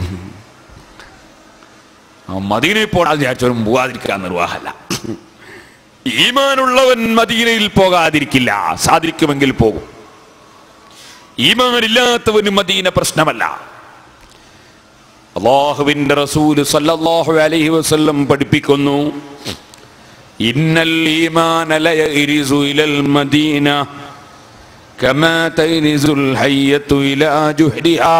A: ആ മദീനയിൽ പോകാൻ വിചാരിച്ചവരും പോകാതിരിക്കാൻ നിർവാഹമല്ല ഈമാനുള്ളവൻ മദീനയിൽ പോകാതിരിക്കില്ല സാധിക്കുമെങ്കിൽ പോകും ഈമാനില്ലാത്തവന് മദീന പ്രശ്നമല്ല അള്ളാഹുവിന്റെ റസൂല് സല്ലല്ലാഹു അലൈഹി വസല്ലം പഠിപ്പിക്കുന്നു ഇന്നൽ ഈമാന ലയരിസു ഇലൽ മദീന كما تيرز الحية إلى جهرها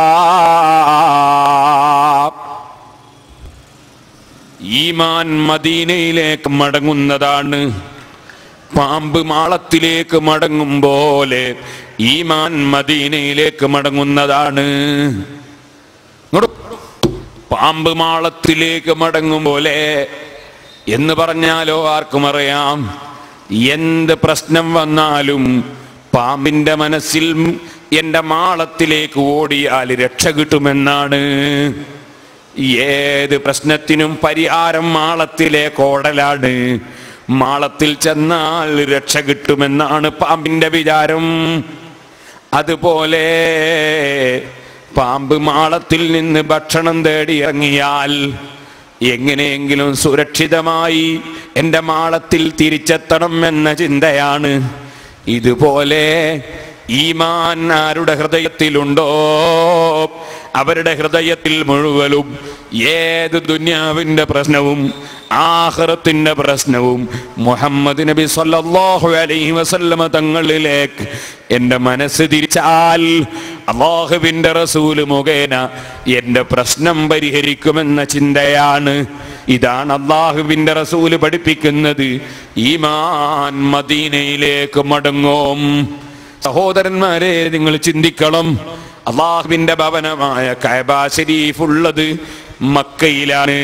A: ഈമാൻ മദീനയിലേക്ക് മടങ്ങുന്നതാണ് പാമ്പ് മാളത്തിലേക്ക് മടങ്ങും പോലെ ഈമാൻ മദീനയിലേക്ക് മടങ്ങുന്നതാണ് ഇങ്ങോട്ട് പാമ്പ് മാളത്തിലേക്ക് മടങ്ങും പോലെ എന്ന് പറഞ്ഞാലോ ആർക്കും അറിയാം എന്ത് പ്രശ്നം വന്നാലും പാമ്പിന്റെ മനസ്സിൽ എന്റെ മാളത്തിലേക്ക് ഓടിയാൽ രക്ഷ കിട്ടുമെന്നാണ് ഏത് പ്രശ്നത്തിനും പരിഹാരം മാളത്തിലേക്ക് ഓടലാണ് മാളത്തിൽ ചെന്നാൽ രക്ഷ കിട്ടുമെന്നാണ് പാമ്പിന്റെ വിചാരം അതുപോലെ പാമ്പ് മാളത്തിൽ നിന്ന് ഭക്ഷണം തേടി ഇറങ്ങിയാൽ എങ്ങനെയെങ്കിലും സുരക്ഷിതമായി എൻ്റെ മാളത്തിൽ തിരിച്ചെത്തണം എന്ന ചിന്തയാണ് ഇതുപോലെ ഈമാൻ ആരുടെ ഹൃദയത്തിലുണ്ടോ അവരുടെ ഹൃദയത്തിൽ മുഴുവനും ഏത് ദുന്യാവിന്റെ പ്രശ്നവും ആഹ്റത്തിന്റെ പ്രശ്നവും മുഹമ്മദ് നബി സല്ലല്ലാഹു അലൈഹി വസല്ലമ തങ്ങളിലേക്ക് എൻ്റെ മനസ്സ് തിരിച്ചാൽ അള്ളാഹുവിന്റെ റസൂല് മുഖേന എൻ്റെ പ്രശ്നം പരിഹരിക്കുമെന്ന ചിന്തയാണ് ഇതാണ് അള്ളാഹുവിന്റെ റസൂല് പഠിപ്പിക്കുന്നത് ഈമാൻ മദീനയിലേക്ക് മടങ്ങും സഹോദരന്മാരെ നിങ്ങൾ ചിന്തിക്കണം അള്ളാഹുവിന്റെ ഭവനമായ കഅബ ശരീഫ് ഉള്ളത് മക്കയിലാണ്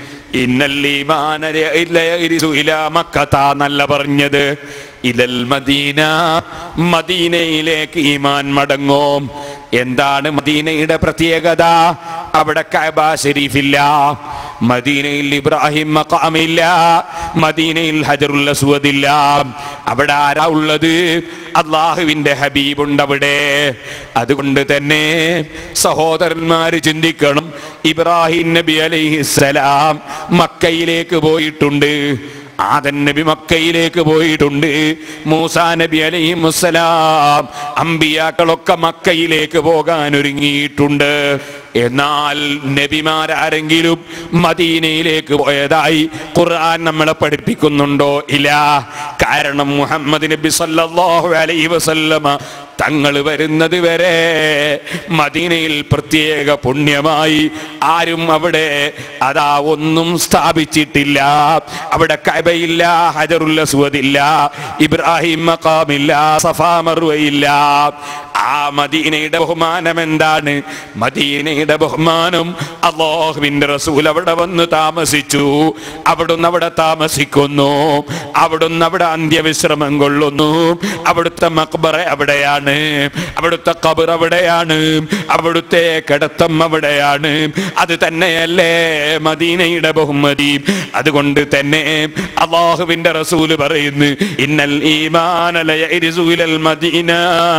A: നല്ല പറഞ്ഞത് ഇലൽ മദീന മദീനയിലേക്ക് ഈമാൻ മടങ്ങും എന്താണ് മദീനയുടെ പ്രത്യേകത അവിടെ കഅബ ഷരീഫില്ല മദീനയിൽ ഇബ്രാഹിം മഖാമില്ല മദീനയിൽ ഹജറുൽ അസ്വദില്ല അവിടെ ആരാ ഉള്ളത് അള്ളാഹുവിന്റെ ഹബീബുണ്ട് അവിടെ അതുകൊണ്ട് തന്നെ സഹോദരന്മാര് ചിന്തിക്കണം ഇബ്രാഹിം നബി അലൈഹിസ്സലാം മക്കയിലേക്ക് പോയിട്ടുണ്ട് ആദൻ നബി മക്കയിലേക്ക് പോയിട്ടുണ്ട് മൂസാ നബി അലൈഹി മുസ്സലാം അമ്പിയാക്കളൊക്കെ മക്കയിലേക്ക് പോകാൻ ഒരുങ്ങിയിട്ടുണ്ട് എന്നാൽ നബിമാരാരെങ്കിലും മദീനയിലേക്ക് പോയതായി ഖുർആൻ നമ്മളെ പഠിപ്പിക്കുന്നുണ്ടോ ഇല്ല കാരണം മുഹമ്മദ് നബി സല്ലല്ലാഹു അലൈഹി വസല്ലമ തങ്ങൾ വരുന്നത് വരെ മദീനയിൽ പ്രത്യേക പുണ്യമായി ആരും അവിടെ അതാ ഒന്നും സ്ഥാപിച്ചിട്ടില്ല അവിടെ കബയില്ല ഹജറുൽ അസ്വദില്ല ഇബ്രാഹിം മഖാമില്ല സഫാ മർവയില്ല ആ മദീനയുടെ ബഹുമാനം എന്താണ് മദീനയുടെ ബഹുമാനം അള്ളാഹുവിന്റെ റസൂൽ അവിടെ വന്ന് താമസിച്ചു അവിടുന്ന് അവിടെ താമസിക്കുന്നു അവിടുന്ന് അവിടെ അന്ത്യവിശ്രമം കൊള്ളുന്നു അവിടുത്തെ മക്ബറ അവിടെയാണ് അവിടുത്തെ കബർ അവിടെയാണ് അവിടുത്തെ കിടത്തം അവിടെയാണ് അത് തന്നെയല്ലേ മദീനയുടെ ബഹുമതി അതുകൊണ്ട് തന്നെ അള്ളാഹുവിന്റെ റസൂല് പറയുന്നു ഇന്നൽ ഈമാനലയ മദീന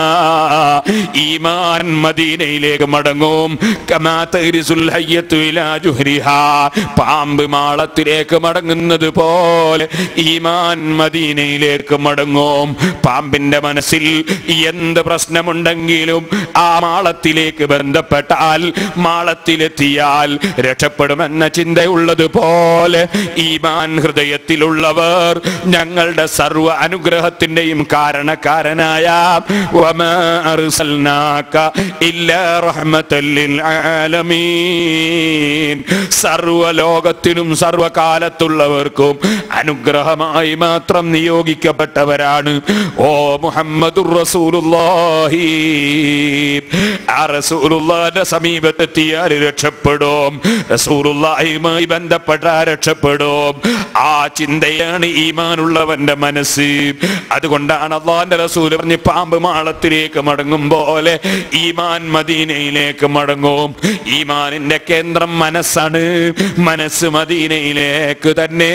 A: ഈമാൻ മദീനയിലേക്ക് മടങ്ങും കമാ തഗ്രിസുൽ ഹയ്യത്തു ഇലാ ജുഹ്രിഹാ. പാമ്പ് മാളത്തിലേക്ക് മടങ്ങുന്നത് പോലെ ഈമാൻ മദീനയിലേക്ക് മടങ്ങും പാമ്പിന്റെ മനസ്സിൽ എന്ത് പ്രശ്നമുണ്ടെങ്കിലും ആ മാളത്തിലേക്ക് ബന്ധപ്പെട്ടാൽ മാളത്തിലെത്തിയാൽ രക്ഷപ്പെടുമെന്ന ചിന്തയുള്ളത് പോലെ ഈമാൻ ഹൃദയത്തിലുള്ളവർ ഞങ്ങളുടെ സർവ അനുഗ്രഹത്തിന്റെയും കാരണക്കാരനായ വമാ അർസൽനാക ഇല്ലാ റഹ്മത്തൽ ലിൽ ആലമീൻ സർവ ലോകത്തിനും സർവകാലത്തുള്ളവർക്കും അനുഗ്രഹമായി മാത്രം നിയോഗിക്കപ്പെട്ടവരാണ് ഓ മുഹമ്മദുർ റസൂലുള്ളാഹി ആ റസൂലുള്ളാഹിന്റെ സമീപത്തെത്തിയാൽ രക്ഷപ്പെടും റസൂലുള്ളാഹിയുമായി ബന്ധപ്പെട്ട രക്ഷപ്പെടും ആ ചിന്തയാണ് ഈമാനുള്ളവന്റെ മനസ്സ് അതുകൊണ്ടാണ് അള്ളാഹിന്റെ റസൂൽ പറഞ്ഞ് പാമ്പ് മാളത്തിലേക്ക് മടങ്ങും പോലെ ഈമാൻ മദീനയിലേക്ക് മടങ്ങും ഈമാനിന്റെ കേന്ദ്രം മനസ്സാണ് മനസ്സ് മദീനയിലേക്ക് തന്നെ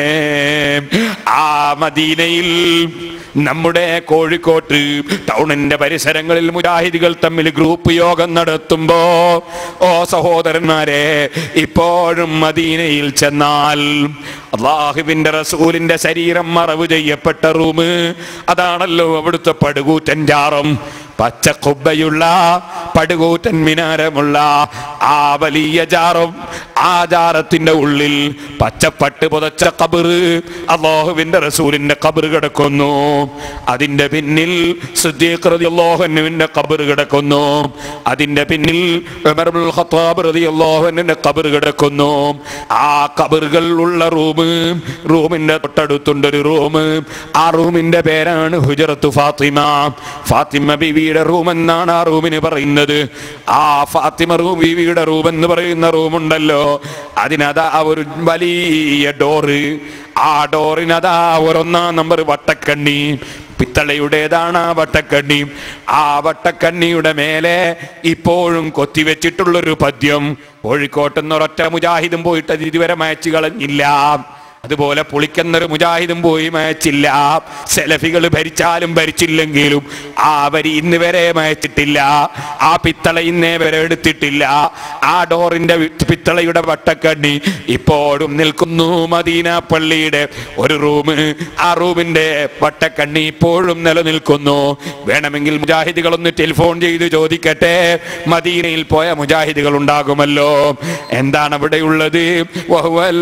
A: ആ മദീനയിൽ നമ്മുടെ കോഴിക്കോട്ട് ടൗണിന്റെ പരിസരങ്ങളിൽ മുജാഹിദികൾ തമ്മിൽ ഗ്രൂപ്പ് യോഗം നടത്തുമ്പോ ഓ സഹോദരന്മാരെ ഇപ്പോഴും മദീനയിൽ ചെന്നാൽ അള്ളാഹുവിന്റെ റസൂലിന്റെ ശരീരം മറവ് ചെയ്യപ്പെട്ട റൂം അതാണല്ലോ അവിടുത്തെ പടുകൂറ്റൻ ജാറും പച്ച കുബ്ബയുള്ള പടുകൂറ്റൻ മിനാരമുള്ള ആ വലിയ ജാറും ആ ജാറത്തിന്റെ ഉള്ളിൽ പച്ചപ്പട്ട് പുതച്ച കബറ് അള്ളാഹുവിന്റെ റസൂലിന്റെ കബറ് കിടക്കുന്നു അതിന്റെ പിന്നിൽ സിദ്ദീഖ് റളിയല്ലാഹുവിന്റെ കബറ് കിടക്കുന്നു അതിന്റെ പിന്നിൽ ഉമർ ഇബ്നുൽ ഖത്താബ് റളിയല്ലാഹുവിന്റെ കബറ് കിടക്കുന്നു ആ കബറുകൾ ഉള്ള റൂം റൂമിന്റെ തൊട്ടടുത്തുണ്ട് ഒരു റൂം ആ റൂമിന്റെ പേരാണ് ഹുജറത്ത് ഫാത്തിമ ഫാത്തിമ ബീവിയുടെ റൂം എന്നാണ് ആ റൂമിന് പറയുന്നത് ആ ഫാത്തിമ റൂം ബീവിയുടെ റൂം എന്ന് പറയുന്ന റൂമുണ്ടല്ലോ അതിനതാ ഒരു വലിയ ഡോറ് ആ ഡോറിനതാ ഒരൊന്നാം നമ്പർ വട്ടക്കണ്ണി പിത്തളയുടേതാണ് ആ വട്ടക്കണ്ണി ആ വട്ടക്കണ്ണിയുടെ മേലെ ഇപ്പോഴും കൊത്തിവെച്ചിട്ടുള്ളൊരു പദ്യം കോഴിക്കോട്ടെന്ന് ഒരൊറ്റ മുജാഹിദും പോയിട്ട് അത് ഇതുവരെ മയച്ചു കളഞ്ഞില്ല അതുപോലെ പുളിക്കുന്നൊരു മുജാഹിദും പോയി മയച്ചില്ല സെലഫികൾ ഭരിച്ചാലും ഭരിച്ചില്ലെങ്കിലും ആ വരി ഇന്ന് വരെ മയച്ചിട്ടില്ല ആ പിത്തള ഇന്നേ വരെ എടുത്തിട്ടില്ല ആ ഡോറിന്റെ വി- പിത്തളയുടെ വട്ടക്കണ്ണി ഇപ്പോഴും നിൽക്കുന്നു മദീന പള്ളിയുടെ ഒരു റൂം ആ റൂമിന്റെ വട്ടക്കണ്ണി ഇപ്പോഴും നിലനിൽക്കുന്നു വേണമെങ്കിൽ മുജാഹിദുകളൊന്ന് ടെലിഫോൺ ചെയ്ത് ചോദിക്കട്ടെ മദീനയിൽ പോയ മുജാഹിദുകൾ ഉണ്ടാകുമല്ലോ എന്താണ് അവിടെയുള്ളത് വഹുവൽ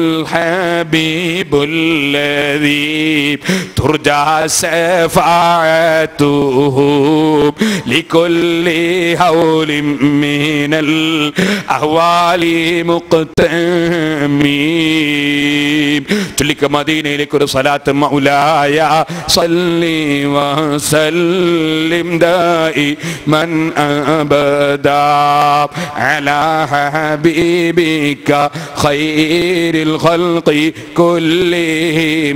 A: ഹബീബുല്ലദീ തുർജാ ശഫാഅത്തുഹു ലികുല്ലി ഹൗലിൻ മിനൽ അഹ്വാലി മുഖ്തമീം ചൊല്ലിക്ക മദീനയിലേക്ക് ഒരു സലാത്ത് മൗലായ സല്ലി വസല്ലിം ദായി മൻ അബദാ അലാ ഹബീബിക ഖൈരിൽ ഖൽഖി കുല്ലിഹിം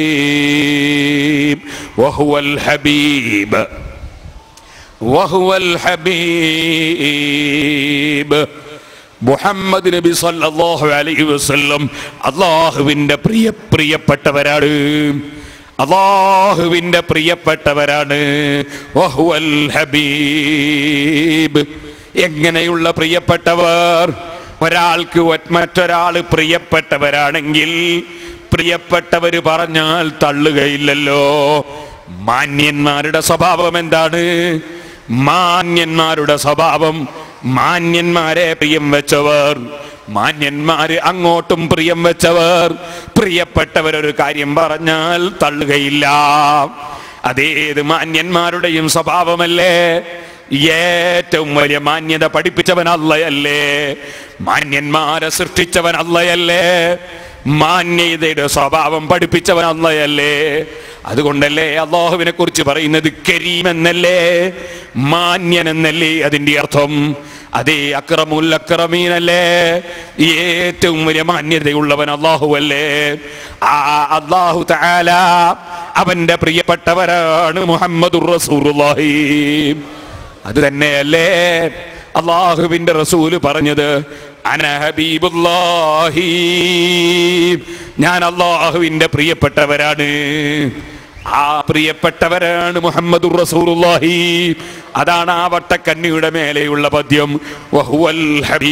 A: وهو الحبيب وهو الحبيب മുഹമ്മദ് നബി സല്ലല്ലാഹു അലൈഹി വസല്ലം അള്ളാഹുവിന്റെ പ്രിയ പ്രിയപ്പെട്ടവരാണ് അള്ളാഹുവിന്റെ പ്രിയപ്പെട്ടവരാണ് വഹുവൽ ഹബീബ് എങ്ങനെയുള്ള പ്രിയപ്പെട്ടവർ ഒരാൾക്ക് ഒ- മറ്റൊരാള് പ്രിയപ്പെട്ടവരാണെങ്കിൽ പ്രിയപ്പെട്ടവര് പറഞ്ഞാൽ തള്ളുകയില്ലല്ലോ മാന്യന്മാരുടെ സ്വഭാവം എന്താണ് മാന്യന്മാരുടെ സ്വഭാവം മാന്യന്മാരെ പ്രിയം വെച്ചവർ മാന്യന്മാര് അങ്ങോട്ടും പ്രിയം വെച്ചവർ പ്രിയപ്പെട്ടവരൊരു കാര്യം പറഞ്ഞാൽ തള്ളുകയില്ല അതേത് മാന്യന്മാരുടെയും സ്വഭാവമല്ലേ ഏറ്റവും വലിയ മാന്യത പഠിപ്പിച്ചവൻ അല്ലയല്ലേ മാന്യന്മാരെ സൃഷ്ടിച്ചവൻ അല്ലയല്ലേ മാന്യതയുടെ സ്വഭാവം പഠിപ്പിച്ചവൻ അല്ലയല്ലേ അതുകൊണ്ടല്ലേ അള്ളാഹുവിനെ കുറിച്ച് പറയുന്നത് കരീം എന്നല്ലേ മാന്യൻ എന്നല്ലേ അതിന്റെ അർത്ഥം അതേ അക്രമുൽ അക്രമീനല്ലേ ഏറ്റവും വലിയ മാന്യതയുള്ളവൻ അള്ളാഹു അല്ലേ ആ അള്ളാഹു തആല അവന്റെ പ്രിയപ്പെട്ടവരാണ് മുഹമ്മദുർ റസൂലുള്ളാഹി അത് തന്നെയല്ലേ അള്ളാഹുവിന്റെ റസൂല് പറഞ്ഞത് അന ഹബീബുല്ലാഹി ഞാൻ അള്ളാഹുവിന്റെ പ്രിയപ്പെട്ടവരാണ് ആ പ്രിയപ്പെട്ടവരാണ് മുഹമ്മദ് റസൂലുള്ളാഹി അതാണ് ആ വട്ടക്കന്നിയുടെ മേലെയുള്ള പദ്യം വഹുവൽ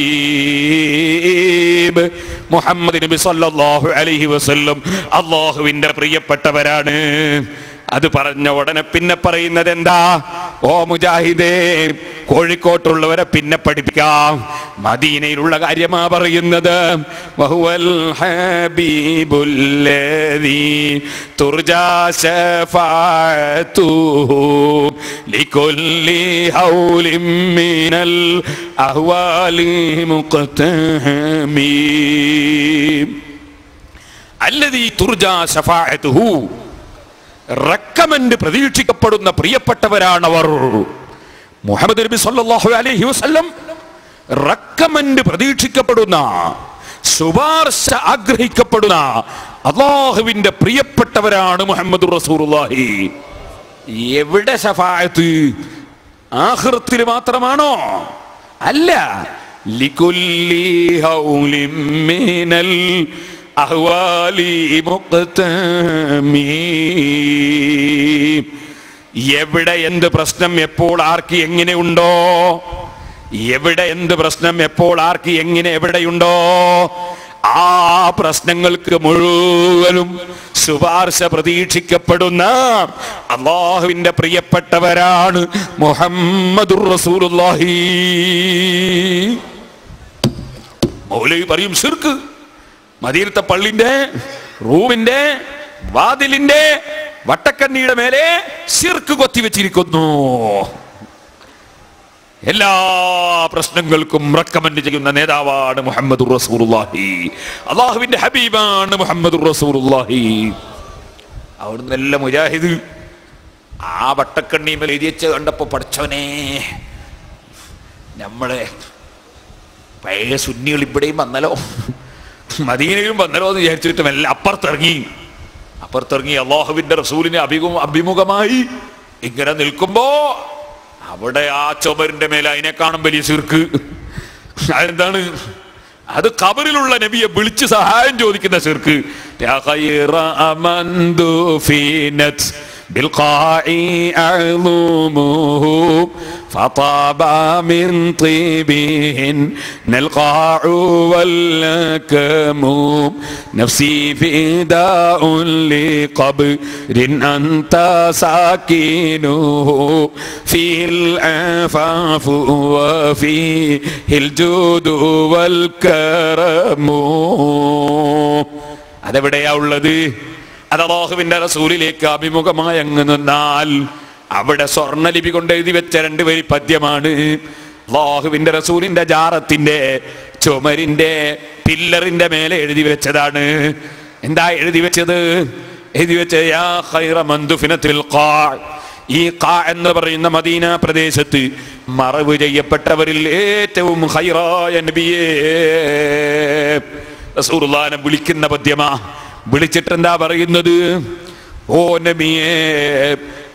A: ഹബീബ് മുഹമ്മദ് നബി സല്ലല്ലാഹു അലൈഹി വസല്ലം അള്ളാഹുവിന്റെ പ്രിയപ്പെട്ടവരാണ് അത് പറഞ്ഞ ഉടനെ പിന്നെ പറയുന്നത് എന്താ ഓ മുജാഹിദേ കോഴിക്കോട്ടുള്ളവരെ പിന്നെ പഠിപ്പിക്കാം മദീനയിലുള്ള കാര്യമാ പറയുന്നത് വഹുവൽ ഹബീബുല്ലദീ തുർജാ ശഫാഅത്തുഹു ലികുല്ലി ഹൗലിൻ മിനൽ അഹ്വാലി മുഖ്തഹമീ അല്ലദീ തുർജാ ശഫാഅത്തുഹു റെക്കമെന്റ് പ്രതീക്ഷിക്കപ്പെടുന്ന പ്രിയപ്പെട്ടവരാണവർ മുഹമ്മദ് നബി സല്ലല്ലാഹു അലൈഹി വസല്ലം റെക്കമെന്റ് പ്രതീക്ഷിക്കപ്പെടുന്ന ശുപാർശ ആഗ്രഹിക്കപ്പെടുന്ന അള്ളാഹുവിന്റെ പ്രിയപ്പെട്ടവരാണ് മുഹമ്മദ് റസൂലുള്ളാഹി എവിടെ ശഫായത്ത് ആഹൃത്തിൽ മാത്രമാണോ അല്ല ലികുല്ലി ഹൗലിൻ മിനൽ അഹ്വാലി മുഖ്തമീ എവിടെ എന്ത് പ്രശ്നം എപ്പോൾ ആർക്ക് എങ്ങനെയുണ്ടോ എവിടെ എന്ത് പ്രശ്നം എപ്പോൾ ആർക്ക് എങ്ങനെ എവിടെയുണ്ടോ ആ പ്രശ്നങ്ങൾക്ക് മുഴുവനും ശുപാർശ പ്രതീക്ഷിക്കപ്പെടുന്ന അള്ളാഹുവിന്റെ പ്രിയപ്പെട്ടവരാണ് മുഹമ്മദുർ റസൂലുള്ളാഹി മൗലവി പറയും ശിർക്ക് മദീനത്തെ പള്ളിന്റെ റൂമിന്റെ വാതിലിന്റെ വട്ടക്കണ്ണിയുടെ മേലെ ശിർക്ക് കൊത്തിവെച്ചിരിക്കുന്നു എല്ലാ പ്രശ്നങ്ങൾക്കും റെക്കമെൻഡ് ചെയ്യുന്ന നേതാവാണ് മുഹമ്മദ് റസൂലുള്ളാഹി അള്ളാഹുവിന്റെ ഹബീബാണ് മുഹമ്മദ് റസൂലുള്ളാഹി അവിടുന്ന് എല്ലാ മുജാഹിദ് ആ വട്ടക്കണ്ണിമേൽ എഴുതിയച്ച് കണ്ടപ്പോ പഠിച്ചവനെ നമ്മളെ പഴയ സുന്നികൾ ഇവിടെയും വന്നല്ലോ മദീനയിലും വന്നല്ലോ എന്ന് വിചാരിച്ചിട്ട് മെല്ലെ അപ്പുറത്തിറങ്ങി അപ്പുറത്തിറങ്ങി അള്ളാഹുവിന്റെ റസൂലിനെ അഭിമുഖ അഭിമുഖമായി ഇങ്ങനെ നിൽക്കുമ്പോ അവിടെ ആ ചുമരിന്റെ മേലെ അതിനെക്കാളും വലിയ സിർക്ക് അതെന്താണ് അത് കബറിലുള്ള നബിയെ വിളിച്ച് സഹായം ചോദിക്കുന്ന സിർക്ക് യാ ഖൈറ അമന്തു ഫീനത് بالقاع أعظمه فطاب من طيبهن القاع واللكم نفسي فداء لقبر أنت ساكنه فيه العفاف وفيه الجود والكرم അതെവിടെയാ ഉള്ളത് അത് അള്ളാഹുവിന്റെ റസൂലിലേക്ക് അഭിമുഖമായി അങ്ങ് നിന്നാൽ അവിടെ സ്വർണ്ണലിപി കൊണ്ട് എഴുതി വെച്ച രണ്ട് വരി പദ്യമാണ് അള്ളാഹുവിന്റെ റസൂലിന്റെ ജാറത്തിന്റെ ചുമരിന്റെ പില്ലറിന്റെ മേലെ എഴുതി വെച്ചതാണ് എന്താ എഴുതി വെച്ചത് എഴുതി വെച്ച യാ ഖൈറ മന്ദുഫിനത്തിൽ ഖാ ഈ ഖാ എന്ന് പറയുന്ന മദീന പ്രദേശത്ത് മറവ് ചെയ്യപ്പെട്ടവരിൽ ഏറ്റവും ഹൈറായ നബിയേ റസൂലുള്ളാഹിനെ വിളിക്കുന്ന പദ്യമാ വിളിച്ചിട്ട് എന്താ പറയുന്നത് ഓ നബിയേ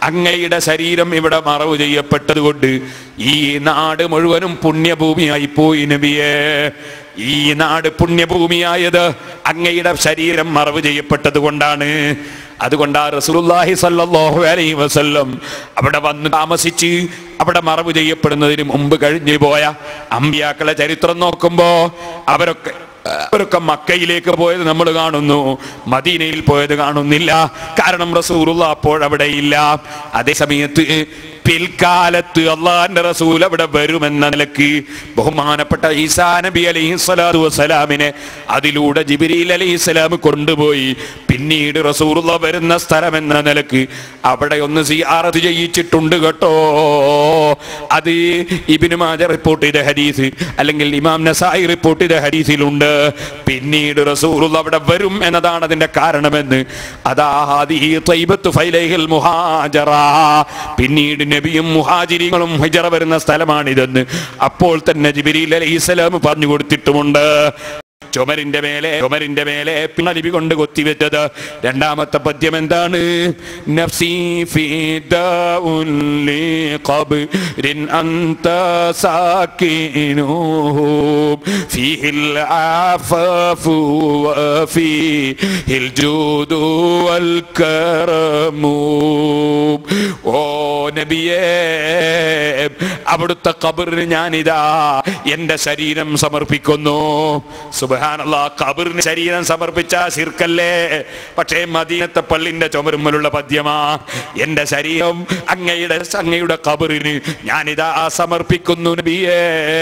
A: അങ്ങയുടെ ശരീരം ഇവിടെ മറവ് ചെയ്യപ്പെട്ടത് കൊണ്ട് ഈ നാട് മുഴുവനും പുണ്യഭൂമിയായി പോയി നബിയേ ഈ നാട് പുണ്യഭൂമിയായത് അങ്ങയുടെ ശരീരം മറവ് ചെയ്യപ്പെട്ടത് കൊണ്ടാണ് അതുകൊണ്ട് ആ റസൂലുള്ളാഹി സ്വല്ലല്ലാഹു അലൈഹി വസല്ലം അവിടെ വന്ന് താമസിച്ച് അവിടെ മറവ് ചെയ്യപ്പെടുന്നതിന് മുമ്പ് കഴിഞ്ഞു പോയ അമ്പിയാക്കളെ ചരിത്രം നോക്കുമ്പോ അവരൊക്കെ അവരൊക്കെ മക്കയിലേക്ക് പോയത് നമ്മൾ കാണുന്നു മദീനയിൽ പോയത് കാണുന്നില്ല കാരണം റസൂലുള്ള അപ്പോൾ അവിടെ ഇല്ല അതേ സമയത്ത് പിൽക്കാലത്ത് അള്ളാന്റെ റസൂൽ അവിടെ വരുമെന്ന നിലക്ക് ബഹുമാനപ്പെട്ട ഈസാ നബി അലൈഹി സ്വലാത്തു വസ്സലാമിനെ അതിലൂടെ ജിബിരിൽ അലൈഹി സ്വലാം കൊണ്ടുപോയി പിന്നീട് റസൂലുള്ള വരുന്ന സ്ഥലം എന്ന നിലക്ക് അവിടെ ഒന്ന് സിയാറത്ത് ചെയ്യിച്ചിട്ടുണ്ട് കേട്ടോ അത് ഇബിന് മാജ റിപ്പോർട്ട് ചെയ്ത ഹദീസ് അല്ലെങ്കിൽ ഇമാം നസായി റിപ്പോർട്ട് ചെയ്ത ഹദീസിലുണ്ട് പിന്നീട് റസൂലുള്ള അവിടെ വരും എന്നതാണ് അതിന്റെ കാരണമെന്ന് അതാ ഹാദിഹി ത്വയ്ബത്തു ഫൈലൈഹിൽ മുഹാജറ പിന്നീട് നബിയും മുഹാജിരികളും ഹിജറ വരുന്ന സ്ഥലമാണിതെന്ന് അപ്പോൾ തന്നെ ജിബിരിൽ അലൈഹിസ്സലാം പറഞ്ഞു കൊടുത്തിട്ടുമുണ്ട് ചുമരിന്റെ മേലെ ചുമരിന്റെ മേലെ പിണലിപി കൊണ്ട് കൊത്തിവെച്ചത് രണ്ടാമത്തെ പദ്യം എന്താണ് നഫ്സി ഫിദാഉൻ ലിഖബ്രിൻ അന്ത സാകിനുഹു ഫീഹിൽ ആഫഫു വഫീഹിൽ ജൂദു വൽ കറമു ഓ നബിയേ അവിടുത്തെ കബറിന് ഞാനിതാ എന്റെ ശരീരം സമർപ്പിക്കുന്നു സുബാനല്ല കബറിന് ശരീരം സമർപ്പിച്ച ശിർക്കല്ലേ പക്ഷേ മദീനത്തെ പള്ളിന്റെ ചുമരുമ്മലുള്ള പദ്യമാ എന്റെ ശരീരം അങ്ങയുടെ അങ്ങയുടെ കബറിന് ഞാനിതാ സമർപ്പിക്കുന്നു നബിയേ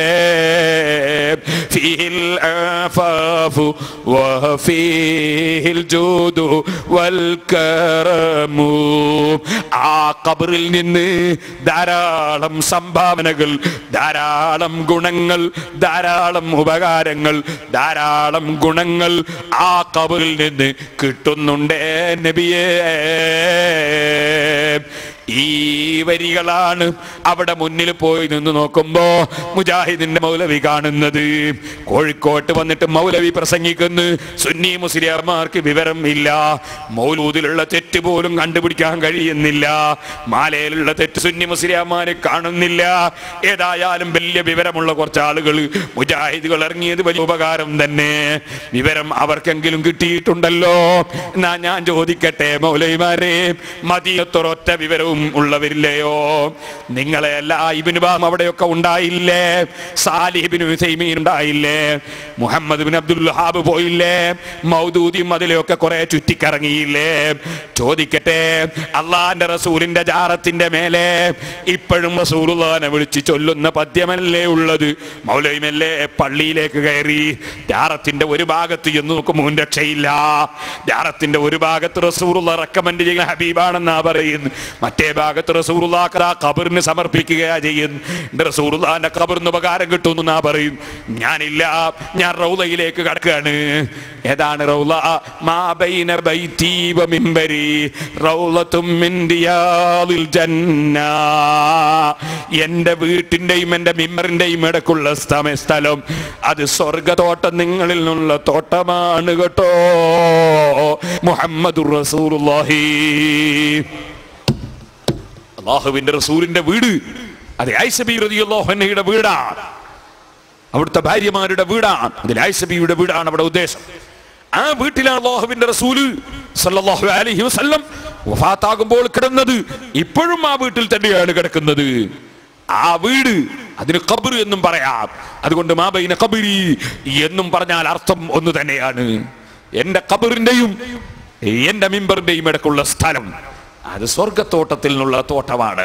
A: ഫീഹിൽ ആഫാഫു വഫീഹിൽ ജൂദു വൽ കറമു ആ കബറിൽ നിന്ന് ധാരാളം സംഭാവനകൾ ധാരാളം ഗുണങ്ങൾ ധാരാളം ഉപകാരങ്ങൾ ധാരാളം ഗുണങ്ങൾ ആ കബറിൽ നിന്ന് കിട്ടുന്നുണ്ടേ നബിയേ ഈ വരികളാണ് അവിടെ മുന്നിൽ പോയി നിന്ന് നോക്കുമ്പോ മുജാഹിദിന്റെ മൗലവി കാണുന്നത് കോഴിക്കോട്ട് വന്നിട്ട് മൗലവി പ്രസംഗിക്കുന്നു സുന്നി മുസ്ലിയാർമാർക്ക് വിവരം ഇല്ല മൗലൂദിലുള്ള തെറ്റ് പോലും കണ്ടുപിടിക്കാൻ കഴിയുന്നില്ല മാലയിലുള്ള തെറ്റ് സുന്നി മുസ്ലിയാർമാരെ കാണുന്നില്ല ഏതായാലും വലിയ വിവരമുള്ള കുറച്ച് ആളുകൾ മുജാഹിദുകൾ ഇറങ്ങിയത് വലിയ ഉപകാരം തന്നെ വിവരം അവർക്കെങ്കിലും കിട്ടിയിട്ടുണ്ടല്ലോ എന്നാ ഞാൻ ചോദിക്കട്ടെ മൗലവിമാരെ മദീനത്തൊരൊറ്റ വിവരവും ഉള്ളവരില്ലയോ നിങ്ങളെ എല്ലാ ഇബിന് ബാം അവിടെയൊക്കെ ഉണ്ടായില്ലേ സാലിഹിബിന് ഹുസൈമീൻ ഉണ്ടായില്ലേ മുഹമ്മദ് ബിൻ അബ്ദുൽ വഹാബ് പോയില്ലേ മൗദൂദിയും അതിലെയൊക്കെ കുറെ ചുറ്റിക്കറങ്ങിയില്ലേ ചോദിക്കട്ടെ അള്ളാന്റെ റസൂലിന്റെ ജാറത്തിന്റെ മേലെ ഇപ്പോഴും റസൂലുള്ളാനെ വിളിച്ച് ചൊല്ലുന്ന പദ്യമല്ലേ ഉള്ളത് മൗലവിമല്ലേ പള്ളിയിലേക്ക് കയറി ജാറത്തിന്റെ ഒരു ഭാഗത്ത് ചെന്ന് നോക്കുമ്പോൾ രക്ഷയില്ല ജാറത്തിന്റെ ഒരു ഭാഗത്ത് റസൂറുള്ള റെക്കമെൻഡ് ചെയ്യുന്ന ഹബീബാണെന്നാ പറയുന്നു മറ്റേ ഭാഗത്ത് റസൂറുള്ളാക്കറ ഖബറിന് സമർപ്പിക്കുകയാ ചെയ്യുന്നു റസൂറുള്ളാന്റെ ഖബറിന് ഉപകാരം കിട്ടുന്നു എന്നാ പറയും ഞാനില്ല ഞാൻ റൗലയിലേക്ക് കടക്കുകയാണ് ഏതാണ് റൗല മാ ബൈന ബൈതി വ മിമ്പരി റൗലത്തും മിൻ റിയാദിൽ ജന്ന എന്റെ വീട്ടിന്റെയും എന്റെ മിമ്പറിന്റെയും ഇടക്കുള്ള സ്ഥമ സ്ഥലം അത് സ്വർഗതോട്ടം നിങ്ങളിൽ നിന്നുള്ള തോട്ടമാണ് കേട്ടോ മുഹമ്മദുർ റസൂലുള്ളാഹി അള്ളാഹുവിന്റെ റസൂലിന്റെ വീട് അത് ഐസബി റളിയല്ലാഹുവിന്റെ വീടാണ് അവിടുത്തെ ഭാര്യമാരുടെ വീടാണ് അതിൽ ഐസബിയുടെ വീടാണ് അവിടെ ഉദ്ദേശം ആ വീട്ടിലാണ് അള്ളാഹുവിന്റെ റസൂല് സല്ലല്ലാഹു അലൈഹി വസല്ലം വഫാത്താകുമ്പോൾ കിടന്നത് ഇപ്പോഴും ആ വീട്ടിൽ തന്നെയാണ് കിടക്കുന്നത് ആ വീട് അതിന് ഖബർ എന്നും പറയാം അതുകൊണ്ട് മാബൈന ഖബരി എന്നും പറഞ്ഞാൽ അർത്ഥം ഒന്ന് തന്നെയാണ് എന്റെ ഖബറിന്റെയും എന്റെ മിമ്പറിന്റെയും ഇടക്കുള്ള സ്ഥലം അത് സ്വർഗത്തോട്ടത്തിൽ നിന്നുള്ള തോട്ടമാണ്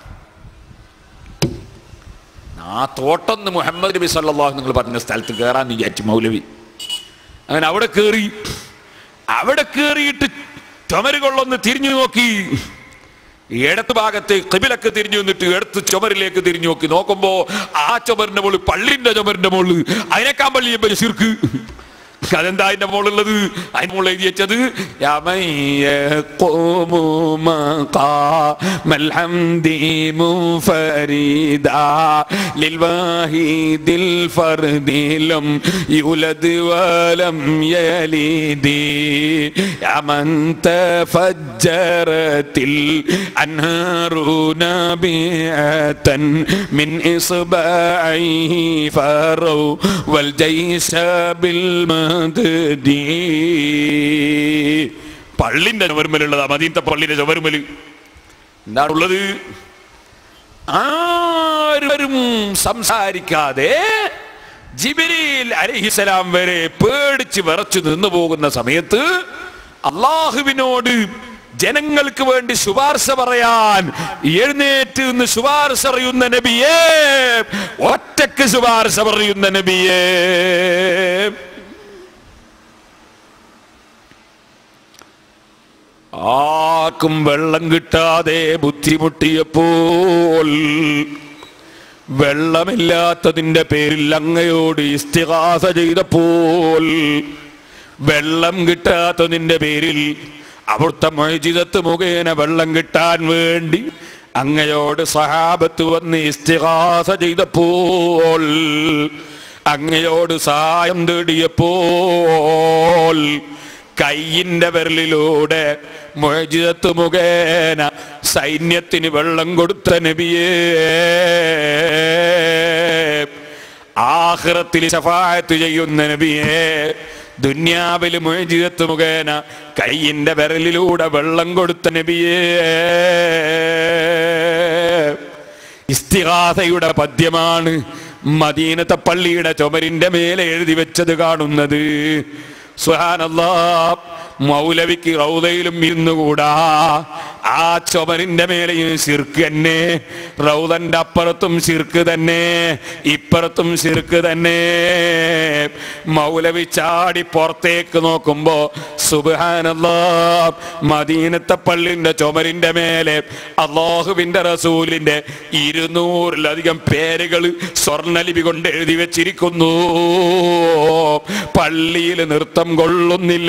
A: ആ തോട്ടം എന്ന് മുഹമ്മദ് നബി സല്ലല്ലാഹു നിങ്ങൾ പറഞ്ഞ സ്ഥലത്ത് കയറാൻ വിചാരിച്ചു മൗലവി അങ്ങനെ അവിടെ കയറി അവിടെ കയറിയിട്ട് ചുമരുകൊള്ളൊന്ന് തിരിഞ്ഞു നോക്കി ഇടത്ത് ഭാഗത്ത് കിബിലക്ക് തിരിഞ്ഞു നിന്നിട്ട് ഇടത്ത് ചുമരിലേക്ക് തിരിഞ്ഞു നോക്കി നോക്കുമ്പോ ആ ചുമരിന്റെ മുകളിൽ പള്ളിന്റെ ചുമരിന്റെ മുകളിൽ അതിനേക്കാൾ വലിയ ബലിശിർക്ക് അതെന്താ അതിന്റെ മോളുള്ളത് അതിന്റെ മോൾ എഴുതി വെച്ചത് യമൻ യഖൂമു മഖാമൽ ഹംദി മുഫരിദാ ലിൽവാഹിദിൽ ഫർദി ലം യുലദ് വലം യലിദി യമൻ തഫജ്ജറത്തിൽ അൻഹാറു നബിയതൻ മിൻ ഇസ്ബഅൈഹി ഫറൗ والجيش بالمدد പള്ളിന്റെ ചുവരുമലുള്ളതാ മദീനത്തെ പള്ളിന്റെ ചുവരുമല് എന്താണുള്ളത് ആരും സംസാരിക്കാതെ ജിബിരിൽ അലഹിസലാം വരെ പേടിച്ച് വിറച്ചു നിന്നു പോകുന്ന സമയത്ത് അള്ളാഹുവിനോട് ജനങ്ങൾക്ക് വേണ്ടി ശുപാർശ പറയാൻ എഴുന്നേറ്റ് നിന്ന് ശുപാർശ പറയുന്ന നബിയേ ഒറ്റക്ക് ശുപാർശ പറയുന്ന നബിയേ ആർക്കും വെള്ളം കിട്ടാതെ ബുദ്ധിമുട്ടിയപ്പോൾ വെള്ളമില്ലാത്തതിന്റെ പേരിൽ അങ്ങയോട് ഇസ്തിഹാസ ചെയ്തപ്പോൾ വെള്ളം കിട്ടാത്തതിന്റെ പേരിൽ അവിടുത്തെ മൊയ്ജിതത്ത് മുഖേന വെള്ളം കിട്ടാൻ വേണ്ടി അങ്ങയോട് സഹാബത്ത് വന്ന് ഇസ്തിഹാസ ചെയ്തപ്പോൾ അങ്ങയോട് സഹായം തേടിയപ്പോൾ കയ്യിന്റെ വിരലിലൂടെ മൊയ്ജിതത്ത് മുഖേന സൈന്യത്തിന് വെള്ളം കൊടുത്ത നബിയേ ആഹ്റത്തിൽ ശഫായത്ത് ചെയ്യുന്ന നബിയേ ദുന്യാവിൽ മൊയ്ജിതത്ത് മുഖേന കയ്യിന്റെ വിരലിലൂടെ വെള്ളം കൊടുത്ത നബിയേ ഇസ്തിഹാസയുടെ പദ്യമാണ് മദീനത്തെ പള്ളിയുടെ ചുമരിന്റെ മേലെ എഴുതി വെച്ചത് കാണുന്നത് സുഹാനല്ലാ മൗലവിക്ക് റൗദയിലും ഇരുന്നുകൂടാ ആ ചുമരിന്റെ മേലെയും ശിർക്ക് തന്നെ റൗദന്റെ അപ്പുറത്തും ശിർക്ക് തന്നെ ഇപ്പുറത്തും ശിർക്ക് തന്നെ മൗലവി ചാടി പുറത്തേക്ക് നോക്കുമ്പോ സുബാനല്ലാ മദീനത്തെ പള്ളിന്റെ ചുമരിന്റെ മേലെ അള്ളാഹുവിന്റെ റസൂലിന്റെ ഇരുന്നൂറിലധികം പേരുകൾ സ്വർണ്ണലിപി കൊണ്ട് എഴുതി വെച്ചിരിക്കുന്നു പള്ളിയിൽ നൃത്തം കൊള്ളുന്നില്ല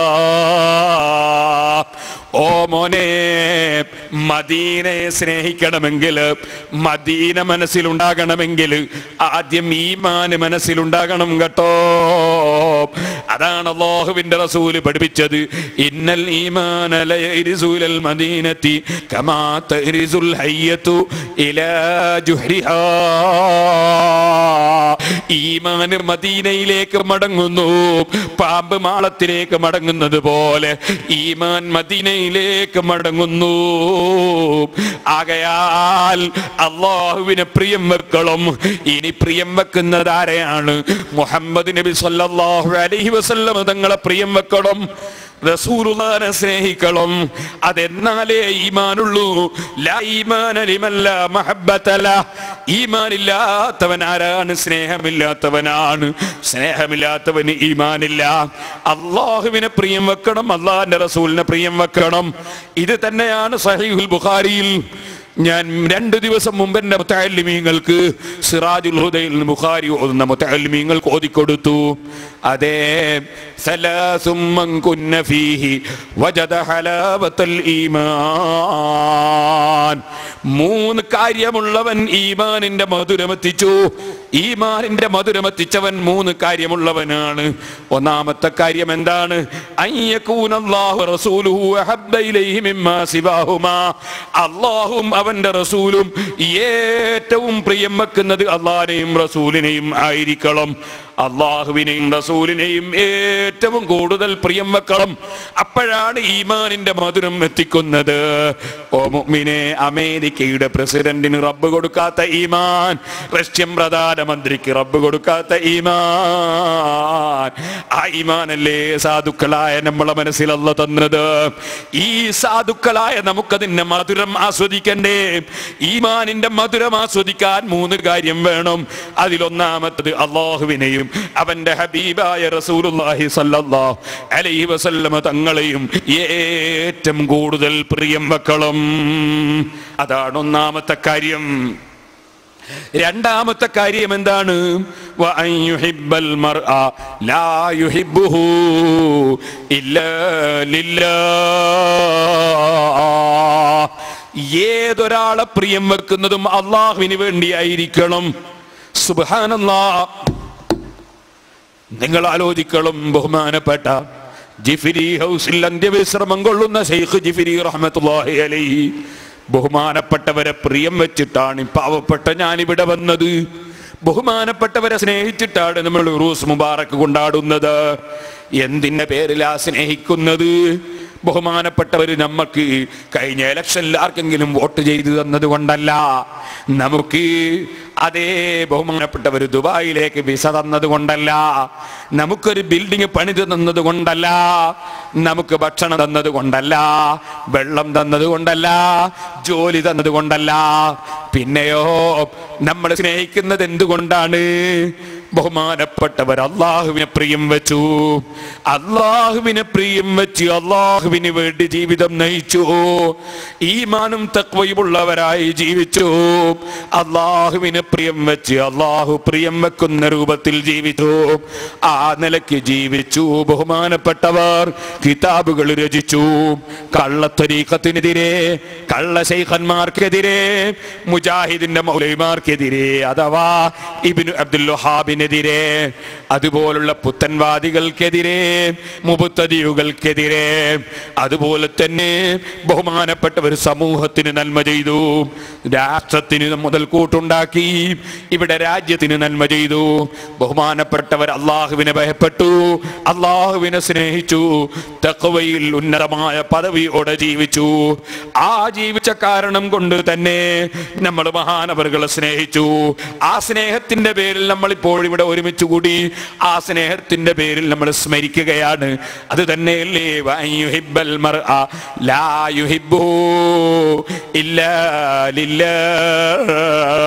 A: ഓ മോനെ മദീനയെ സ്നേഹിക്കണമെങ്കിൽ മദീന മനസ്സിലുണ്ടാകണമെങ്കിൽ ആദ്യം ഈമാന് മനസ്സിലുണ്ടാകണം കേട്ടോ അതാണ് അള്ളാഹുവിന്റെ റസൂല് പഠിപ്പിച്ചത് ഇന്നൽ ഈമാന ലയരിസൂലൽ മദീനത്തി കമാ തരിസുൽ ഹയ്യത്തു ഇലാ ജുഹ്രിഹാ ഈമാന് മദീനയിലേക്ക് മടങ്ങുന്നു പാമ്പ് മാളത്തിലേക്ക് മടങ്ങുന്നത് പോലെ ഈമാൻ മദീനയിലേക്ക് മടങ്ങുന്നു ആകയാൽ അള്ളാഹുവിന് പ്രിയം വെക്കണം ഇനി പ്രിയം വെക്കുന്നത് ആരെയാണ് മുഹമ്മദ് നബി സല്ലല്ലാഹു അലൈഹി വസല്ലം തങ്ങളെ പ്രിയം വെക്കണം റസൂലുള്ളാനെ സ്നേഹിക്കണം അതെന്നാലേ ഈമാനുള്ളൂ ലാ ഈമാന ലിമല്ല മഹബ്ബതല ഈമാനില്ലാത്തവൻ ആരാണ് സ്നേഹമില്ലാത്തവനാണ് സ്നേഹമില്ലാത്തവന് ഈമാനില്ല അള്ളാഹുവിനെ പ്രിയം വെക്കണം അള്ളാഹിന്റെ റസൂലിനെ പ്രിയം വെക്കണം ഇത് തന്നെയാണ് സഹീഹുൽ ബുഖാരിയിൽ ഞാൻ രണ്ട് ദിവസം മുമ്പ് എൻ്റെ മുത്തലിമീങ്ങൾക്ക് സിറാജുൽ ഹുദയിൽ ബുഖാരി ഓതുന്ന മുത്തലിമീങ്ങൾക്ക് ഓതിക്കൊടുത്തു അതേ സലാസും മൻ കുന്ന ഫീഹി വജദ ഹലാവത്തൽ ഈമാൻ മൂന്ന് കാര്യമുള്ളവൻ ഈമാനിന്റെ മധുരമെത്തിച്ചു ഈമാനിന്റെ മധുരമെത്തിച്ചവൻ മൂന്ന് കാര്യമുള്ളവനാണ് ഒന്നാമത്തെ കാര്യം എന്താണ് അയ്യക്കൂനല്ലാഹു റസൂലുഹു അഹബ്ബ ഇലൈഹി മിമ്മാ സിവാഹുമാ അല്ലാഹും അവന്റെ റസൂലും ഏറ്റവും പ്രിയം വെക്കുന്നത് അള്ളാഹിനെയും റസൂലിനെയും ആയിരിക്കണം അള്ളാഹുവിനെയും റസൂലിനെയും ഏറ്റവും കൂടുതൽ പ്രിയം വെക്കണം അപ്പോഴാണ് ഈമാനിന്റെ മധുരം എത്തിക്കുന്നത് ഓ മുഅ്മിനെ അമേരിക്കയുടെ പ്രസിഡന്റിന് റബ്ബ് കൊടുക്കാത്ത ഈമാൻ റഷ്യൻ പ്രധാനമന്ത്രിക്ക് റബ്ബ് കൊടുക്കാത്ത ഈമാൻ ആ ഈമാനല്ലേ സാധുക്കളായ നമ്മളെ മനസ്സിലല്ല തന്നത് ഈ സാധുക്കളായ നമുക്കതിന്റെ മധുരം ആസ്വദിക്കണ്ടേ ഈമാനിന്റെ മധുരം ആസ്വദിക്കാൻ മൂന്ന് കാര്യം വേണം അതിലൊന്നാമത്തത് അള്ളാഹുവിനെയും അവന്റെ ഹബീബായ റസൂലുള്ളാഹി സ്വല്ലല്ലാഹു അലൈഹി വസല്ലമ തങ്ങളെയും ഏറ്റവും കൂടുതൽ പ്രിയം വെക്കണം അതാണ് ഒന്നാമത്തെ കാര്യം രണ്ടാമത്തെ കാര്യം എന്താണ് വഅൻ യുഹിബ്ബൽ മർഅ ലാ യുഹിബ്ബുഹു ഇല്ലാ ലില്ലാഹ് ഏതൊരാളെ പ്രിയം വെക്കുന്നതും അള്ളാഹുവിന് വേണ്ടിയായിരിക്കണം സുബ്ഹാനല്ലാ നിങ്ങൾ ആലോചിക്കണം ബഹുമാനപ്പെട്ട ജിഫിരി ഹൗസിൽ അന്ത്യവിശ്രമം കൊള്ളുന്ന ഷെയ്ഖ് ജിഫിരി റഹ്മത്തുള്ളാഹി അലൈഹി ബഹുമാനപ്പെട്ടവരെ പ്രിയം വെച്ചിട്ടാണ് ഈ പാവപ്പെട്ട ഞാനിവിടെ വന്നത് ബഹുമാനപ്പെട്ടവരെ സ്നേഹിച്ചിട്ടാണ് നമ്മൾ ഉറൂസ് മുബാറക്ക് കൊണ്ടാടുന്നത് എന്തിന്റെ പേരിലാ സ്നേഹിക്കുന്നത് ബഹുമാനപ്പെട്ടവർ നമുക്ക് കഴിഞ്ഞ ഇലക്ഷനിൽ ആർക്കെങ്കിലും വോട്ട് ചെയ്തു തന്നത് കൊണ്ടല്ല നമുക്ക് അതേ ബഹുമാനപ്പെട്ടവർ ദുബായിലേക്ക് വിസ തന്നത് കൊണ്ടല്ല നമുക്കൊരു ബിൽഡിംഗ് പണിത് തന്നത് കൊണ്ടല്ല നമുക്ക് ഭക്ഷണം തന്നത് കൊണ്ടല്ല വെള്ളം തന്നത് കൊണ്ടല്ല ജോലി തന്നത് കൊണ്ടല്ല പിന്നെയോ നമ്മൾ സ്നേഹിക്കുന്നത് എന്തുകൊണ്ടാണ് ബഹുമാനപ്പെട്ടവർ അള്ളാഹുവിനെ പ്രിയം വെച്ചു അള്ളാഹുവിനെ പ്രിയം വെച്ച് അള്ളാഹുവിന് വേണ്ടി ജീവിതം നയിച്ചു ഈമാനും തക്വയുമുള്ളവരായി ജീവിച്ചു അള്ളാഹുവിനെ പ്രിയം വെച്ച് അള്ളാഹു പ്രിയം വെക്കുന്ന രൂപത്തിൽ ജീവിച്ചു ആ നിലയ്ക്ക് ജീവിച്ചു ബഹുമാനപ്പെട്ടവർ കിതാബുകൾ രചിച്ചു കള്ളത്വരീക്കത്തിനെതിരെ കള്ള ശൈഖന്മാർക്കെതിരെ മുജാഹിദിന്റെ മൗലൈമാർക്കെതിരെ അഥവാ ഇബിനു അബ്ദുൽ വഹാബിനെതിരെ അതുപോലുള്ള പുത്തൻവാദികൾക്കെതിരെ മുബുത്തതിയുകൾക്കെതിരെ അതുപോലെ തന്നെ ബഹുമാനപ്പെട്ടവർ സമൂഹത്തിന് നന്മ ചെയ്തു രാഷ്ട്രത്തിന് മുതൽക്കൂട്ടുണ്ടാക്കി ഇവിടെ രാജ്യത്തിന് നന്മ ചെയ്തു ബഹുമാനപ്പെട്ടവർ അള്ളാഹുവിനെ ഭയപ്പെട്ടു അള്ളാഹുവിനെ സ്നേഹിച്ചു തക്കവയിൽ ഉന്നതമായ പദവിയോടെ ജീവിച്ചു ആ ജീവിച്ച കാരണം കൊണ്ട് തന്നെ നമ്മൾ മഹാനവറുകളെ സ്നേഹിച്ചു ആ സ്നേഹത്തിന്റെ പേരിൽ നമ്മൾ ഇപ്പോൾ ഇവിടെ ഒരുമിച്ച് കൂടി ആ സ്നേഹത്തിന്റെ പേരിൽ നമ്മൾ സ്മരിക്കുകയാണ് അത് തന്നെയല്ലേ വഅൻ യുഹിബ്ബൽ മർഅ ലാ യുഹിബ്ബുഹു ഇല്ലാ ലില്ലാഹ്.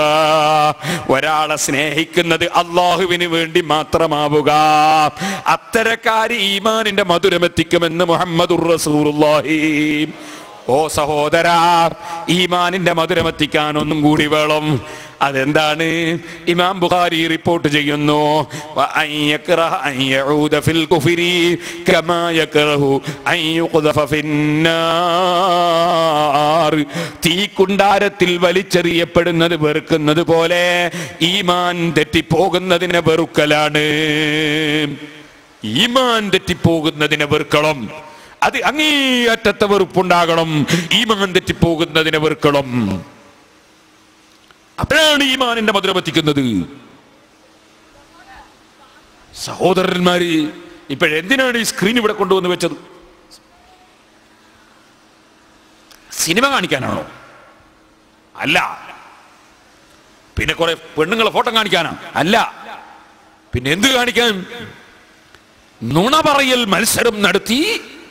A: ഒരാളെ സ്നേഹിക്കുന്നത് അള്ളാഹുവിന് വേണ്ടി മാത്രമാവുക അത്തരക്കാര് ഈമാനിന്റെ മധുരമെത്തിക്കുമെന്ന് മുഹമ്മദുർ റസൂലുള്ളാഹി ഓ സഹോദര ഈമാനിന്റെ മധുരമെത്തിക്കാൻ ഒന്നും കൂടി വേണം അതെന്താണ് ഇമാം ബുഖാരി റിപ്പോർട്ട് ചെയ്യുന്നു വഅൻ യക്റഹ അൻ യഊദ ഫിൽ കുഫരി കമാ യക്റഹു അൻ യുഖ്ദഫ ഫിന്നാർ തീക്കുണ്ടാരത്തിൽ വലിച്ചെറിയപ്പെടുന്നത് വെറുക്കുന്നത് പോലെ ഈമാൻ തെറ്റിപ്പോകുന്നതിനെ വെറുക്കലാണ് ഈമാൻ തെറ്റിപ്പോകുന്നതിനെ വെറുക്കണം അത് അങ്ങേയറ്റത്തെ വെറുപ്പുണ്ടാകണം ഈമാൻ തെറ്റിപ്പോകുന്നതിനെ വെറുക്കണം അപ്പോഴാണ് ഈമാനിന്റെ മധുരം എത്തിക്കുന്നത് സഹോദരന്മാര് ഇപ്പോഴെന്തിനാണ് ഈ സ്ക്രീൻ ഇവിടെ കൊണ്ടുവന്ന് വെച്ചത് സിനിമ കാണിക്കാനാണോ അല്ല പിന്നെ കുറെ പെണ്ണുങ്ങളെ ഫോട്ടോ കാണിക്കാനാ അല്ല പിന്നെ എന്ത് കാണിക്കാൻ നുണ പറയൽ മത്സരം നടത്തി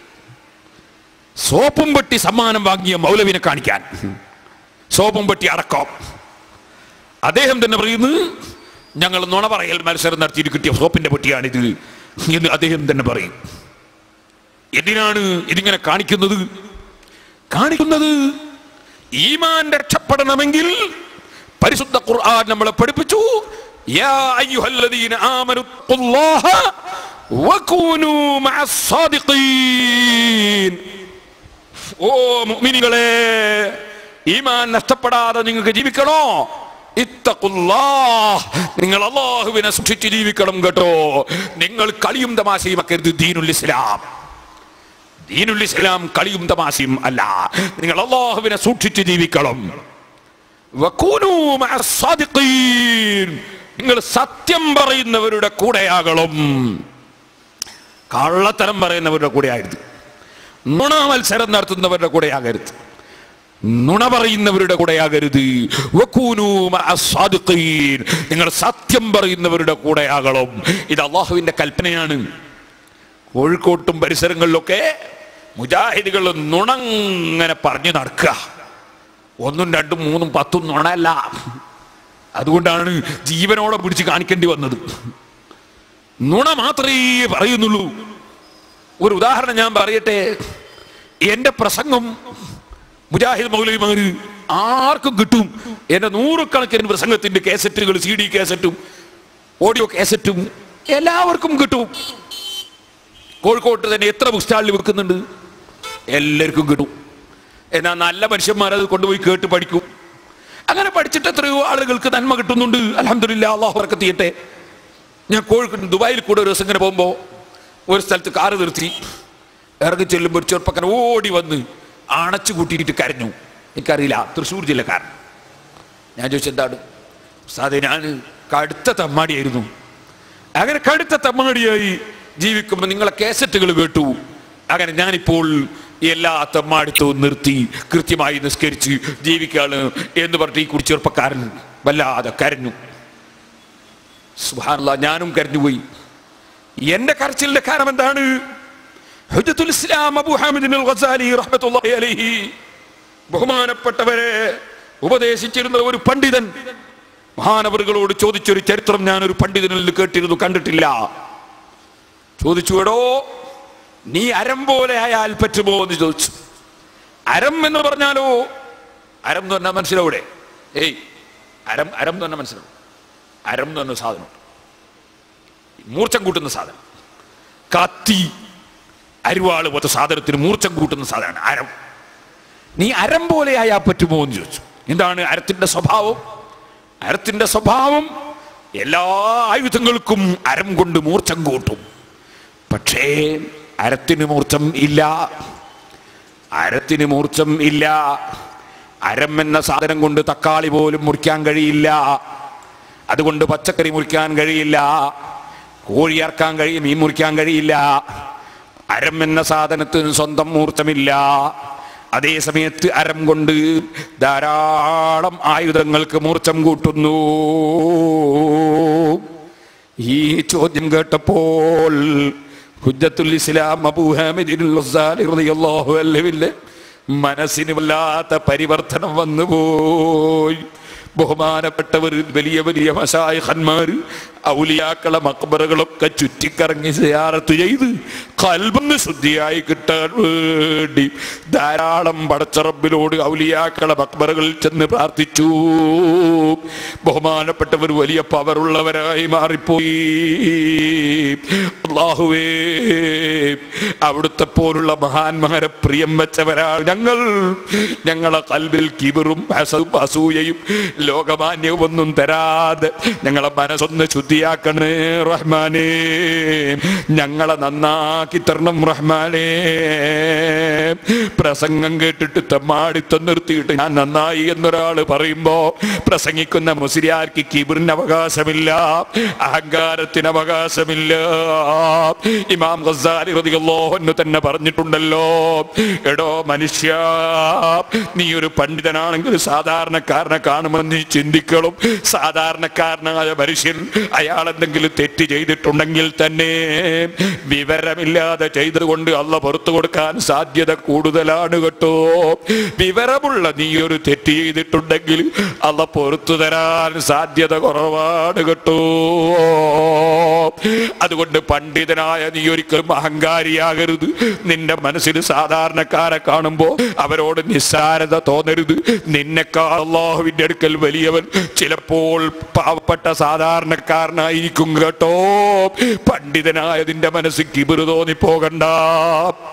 A: സോപ്പും പെട്ടി സമ്മാനം വാങ്ങിയ മൗലവിനെ കാണിക്കാൻ സോപ്പും പെട്ടി അടക്കം അദ്ദേഹം തന്നെ പറയുന്നു ഞങ്ങൾ നുണ പറയൽ മത്സരം നടത്തിയിട്ട് കിട്ടിയ സോപ്പിന്റെ പെട്ടിയാണിത് എന്ന് അദ്ദേഹം തന്നെ പറയും എന്തിനാണ് ഇതിങ്ങനെ കാണിക്കുന്നത് കാണിക്കുന്നത് ഈമാൻ രക്ഷപ്പെടണമെങ്കിൽ പരിശുദ്ധ ഖുർആൻ നമ്മളെ പഠിപ്പിച്ചു യാ അയ്യുഹല്ലദീന ആമനു ഖുല്ലാഹ വകൂനൂ മഅസ് സാദിഖീൻ ഓ മുഅ്മിനുകളെ ഈമാൻ നഷ്ടപ്പെടാതെ നിങ്ങൾക്ക് ജീവിക്കണോ ഇത്തഖുല്ലാഹ്. നിങ്ങൾ അള്ളാഹുവിനെ സൂക്ഷിച്ച് ജീവിക്കണം കേട്ടോ നിങ്ങൾ കളിയും തമാശയും ആക്കരുത് ദീനുൽ ഇസ്ലാം ദീനുൽ ഇസ്ലാം കളിയും തമാശയും അല്ല നിങ്ങൾ അള്ളാഹുവിനെ സൂക്ഷിച്ച് ജീവിക്കണം വകൂനൂ മഅസ് സാദിഖീൻ. നിങ്ങൾ സത്യം പറയുന്നവരുടെ കൂടെയാകണം കള്ളത്തരം പറയുന്നവരുടെ കൂടെ ആയിരുന്നു നുണ മത്സരം നടത്തുന്നവരുടെ കൂടെ ആകരുത് നുണ പറയുന്നവരുടെ കൂടെ ആകരുത് വകൂനൂ മഅസ് സാദിഖീൻ. നിങ്ങൾ സത്യം പറയുന്നവരുടെ കൂടെ ആകണം ഇത് അള്ളാഹുവിന്റെ കൽപ്പനയാണ് കോഴിക്കോട്ടും പരിസരങ്ങളിലൊക്കെ മുജാഹിദുകൾ നുണങ്ങനെ പറഞ്ഞു നടക്കുക ഒന്നും രണ്ടും മൂന്നും പത്തും നുണയല്ല അതുകൊണ്ടാണ് ജീവനോടെ പിടിച്ച് കാണിക്കേണ്ടി വന്നത് നുണ മാത്രമേ പറയുന്നുള്ളൂ ഒരു ഉദാഹരണം ഞാൻ പറയട്ടെ എന്റെ പ്രസംഗം മുജാഹിദ് മൗലവിമാര് ആർക്കും കിട്ടും എന്റെ നൂറുകണക്കിന് പ്രസംഗത്തിന്റെ കാസറ്റുകൾ സി ഡി കാസറ്റും ഓഡിയോ കാസറ്റും എല്ലാവർക്കും കിട്ടും കോഴിക്കോട്ട് തന്നെ എത്ര ബുക്ക് സ്റ്റാളിൽ വിൽക്കുന്നുണ്ട് എല്ലാവർക്കും കിട്ടും എന്നാൽ നല്ല മനുഷ്യന്മാരത് കൊണ്ടുപോയി കേട്ട് പഠിക്കും അങ്ങനെ പഠിച്ചിട്ട് എത്രയോ ആളുകൾക്ക് നന്മ കിട്ടുന്നുണ്ട് അലഹമില്ല അള്ളാഹു വർക്കത്ത് ചെയ്യട്ടെ ഞാൻ കോഴിക്കോട് ദുബായിൽ കൂടെ ഒരു ദിവസം ഇങ്ങനെ പോകുമ്പോൾ ഒരു സ്ഥലത്ത് കാറ് നിർത്തി ഇറങ്ങി ചെല്ലുമ്പോൾ ഒരു ചെറുപ്പക്കാരൻ ഓടി വന്ന് അണച്ചു കൂട്ടിയിട്ട് കരഞ്ഞു എനിക്കറിയില്ല തൃശ്ശൂർ ജില്ലക്കാരൻ ഞാൻ ചോദിച്ചു എന്താണ് സാധേ ഞാൻ കടുത്ത തമ്മാടിയായിരുന്നു അങ്ങനെ കടുത്ത തമ്മാടിയായി ജീവിക്കുമ്പോൾ നിങ്ങളെ കേസറ്റുകൾ കേട്ടു അങ്ങനെ ഞാനിപ്പോൾ എല്ലാ തമ്മാടിത്തവും നിർത്തി കൃത്യമായി നിസ്കരിച്ച് ജീവിക്കാണ് എന്ന് പറഞ്ഞിട്ട് ഈ കുറിച്ച് ചെറുപ്പക്കാരൻ വല്ലാതെ കരഞ്ഞു സുഹാനുള്ള ഞാനും കരഞ്ഞുപോയി എന്റെ കരച്ചിലിന്റെ കാരണം എന്താണ് ഹുജ്ജത്തുൽ ഇസ്ലാം അബൂ ഹാമിദിൻ അൽ ഗസാലി റഹ്മത്തുള്ളാഹി അലൈഹി ബഹുമാനപ്പെട്ടവരെ ഉപദേശിച്ചിരുന്ന ഒരു പണ്ഡിതൻ മഹാനവറുകളോട് ചോദിച്ചൊരു ചരിത്രം ഞാൻ ഒരു പണ്ഡിതനിൽ നിന്ന് കേട്ടിരുന്നു കണ്ടിട്ടില്ല ചോദിച്ചു എടോ നീ അരം പോലെ ആയാൽ പറ്റുമോ എന്ന് ചോദിച്ചു അരം എന്ന് പറഞ്ഞാലോ അരം എന്ന് പറഞ്ഞാൽ മനസ്സിലാവൂടെ ഏയ് അരം അരം എന്ന് പറഞ്ഞാൽ മനസ്സിലാവും അരം എന്ന് പറഞ്ഞ സാധനം മൂർച്ചം കൂട്ടുന്ന സാധനം കത്തി അരിവാള് പോലത്തെ സാധനത്തിന് മൂർച്ചം കൂട്ടുന്ന സാധനമാണ് അരം നീ അരം പോലെ ആയാ പറ്റുമോ എന്ന് ചോദിച്ചു എന്താണ് അരത്തിന്റെ സ്വഭാവം അരത്തിന്റെ സ്വഭാവം എല്ലാ ആയുധങ്ങൾക്കും അരം കൊണ്ട് മൂർച്ചം കൂട്ടും പക്ഷേ അരത്തിന് മൂർച്ചം ഇല്ല അരത്തിന് മൂർച്ചം ഇല്ല അരം എന്ന സാധനം കൊണ്ട് തക്കാളി പോലും മുറിക്കാൻ കഴിയില്ല അതുകൊണ്ട് പച്ചക്കറി മുറിക്കാൻ കഴിയില്ല കോഴി ഇറക്കാൻ കഴിയും മീൻ മുറിക്കാൻ കഴിയില്ല അരം എന്ന സാധനത്തിന് സ്വന്തം മൂർച്ചമില്ല അതേ സമയത്ത് അരം കൊണ്ട് ധാരാളം ആയുധങ്ങൾക്ക് മൂർച്ചം കൂട്ടുന്നു ഈ ചോദ്യം കേട്ടപ്പോൾ ഹുജ്ജത്തുൽ ഇസ്ലാം അബൂ ഹാമിദിൻ ഗസാലി റളിയല്ലാഹു അൻഹുവിന്റെ മനസ്സിന് വല്ലാത്ത പരിവർത്തനം വന്നുപോയി ബഹുമാനപ്പെട്ടവർ വലിയ വലിയ മശായഹന്മാർ ഔലിയാക്കളെ മക്ബറുകളൊക്കെ ചുറ്റിക്കറങ്ങി സിയാറത്ത് ചെയ്ത് കൽബന്ന് ശുദ്ധിയായി കിട്ടാൻ വേണ്ടി ധാരാളം പടച്ചറബിലോട് ഔലിയാക്കളെ മക്ബറുകളിൽ ചെന്ന് പ്രാർത്ഥിച്ചു ബഹുമാനപ്പെട്ടവർ വലിയ പവറുള്ളവരായി മാറിപ്പോയി അള്ളാഹുവേ അവിടുത്തെ പോലുള്ള മഹാന്മാരെ പ്രിയം വെച്ചവരാണ് ഞങ്ങൾ ഞങ്ങളെ കൽബിൽ കിബറും ഹസവും അസൂയയും ലോകമാന്യവും ഒന്നും തരാതെ ഞങ്ങളെ മനസ്സൊന്ന് ശുദ്ധിയാക്കണേ റഹ്മാനേ ഞങ്ങളെ നന്നാക്കി തരണം റഹ്മാനേ പ്രസംഗം കേട്ടിട്ട് തെമ്മാടിത്തം നിർത്തിയിട്ട് ഞാൻ നന്നായി എന്നൊരാള് പറയുമ്പോ പ്രസംഗിക്കുന്ന മുസ്ലിയാർക്ക് കിബിറിന് അവകാശമില്ല അഹങ്കാരത്തിന് അവകാശമില്ല ഇമാം ഗസാലി റളിയല്ലാഹു തന്നെ പറഞ്ഞിട്ടുണ്ടല്ലോ എടോ മനുഷ്യ നീ ഒരു പണ്ഡിതനാണെങ്കിൽ സാധാരണക്കാരനെ കാണുമെന്ന് നീ ചിന്തിക്കണം സാധാരണക്കാരനായ മനുഷ്യൻ അയാൾ എന്തെങ്കിലും തെറ്റ് ചെയ്തിട്ടുണ്ടെങ്കിൽ തന്നെ വിവരമില്ലാതെ ചെയ്തുകൊണ്ട് അല്ല പുറത്തു കൊടുക്കാൻ സാധ്യത കൂടുതലാണ് കേട്ടോ വിവരമുള്ള നീ ഒരു തെറ്റ് ചെയ്തിട്ടുണ്ടെങ്കിൽ അല്ല പുറത്തു തരാൻ സാധ്യത കുറവാണ് കേട്ടോ അതുകൊണ്ട് പണ്ഡിതനായ നീ ഒരിക്കലും അഹങ്കാരിയാകരുത് നിന്റെ മനസ്സിൽ സാധാരണക്കാരെ കാണുമ്പോ അവരോട് നിസ്സാരത തോന്നരുത് നിന്നെക്കാൾ അള്ളാഹുവിന്റെ അടുക്കൽ വലിയവൻ ചിലപ്പോൾ പാവപ്പെട്ട സാധാരണക്കാരനായിരിക്കും കേട്ടോ പണ്ഡിതനായ നിന്റെ മനസ്സ് കിബിറ് തോന്നിപ്പോകണ്ട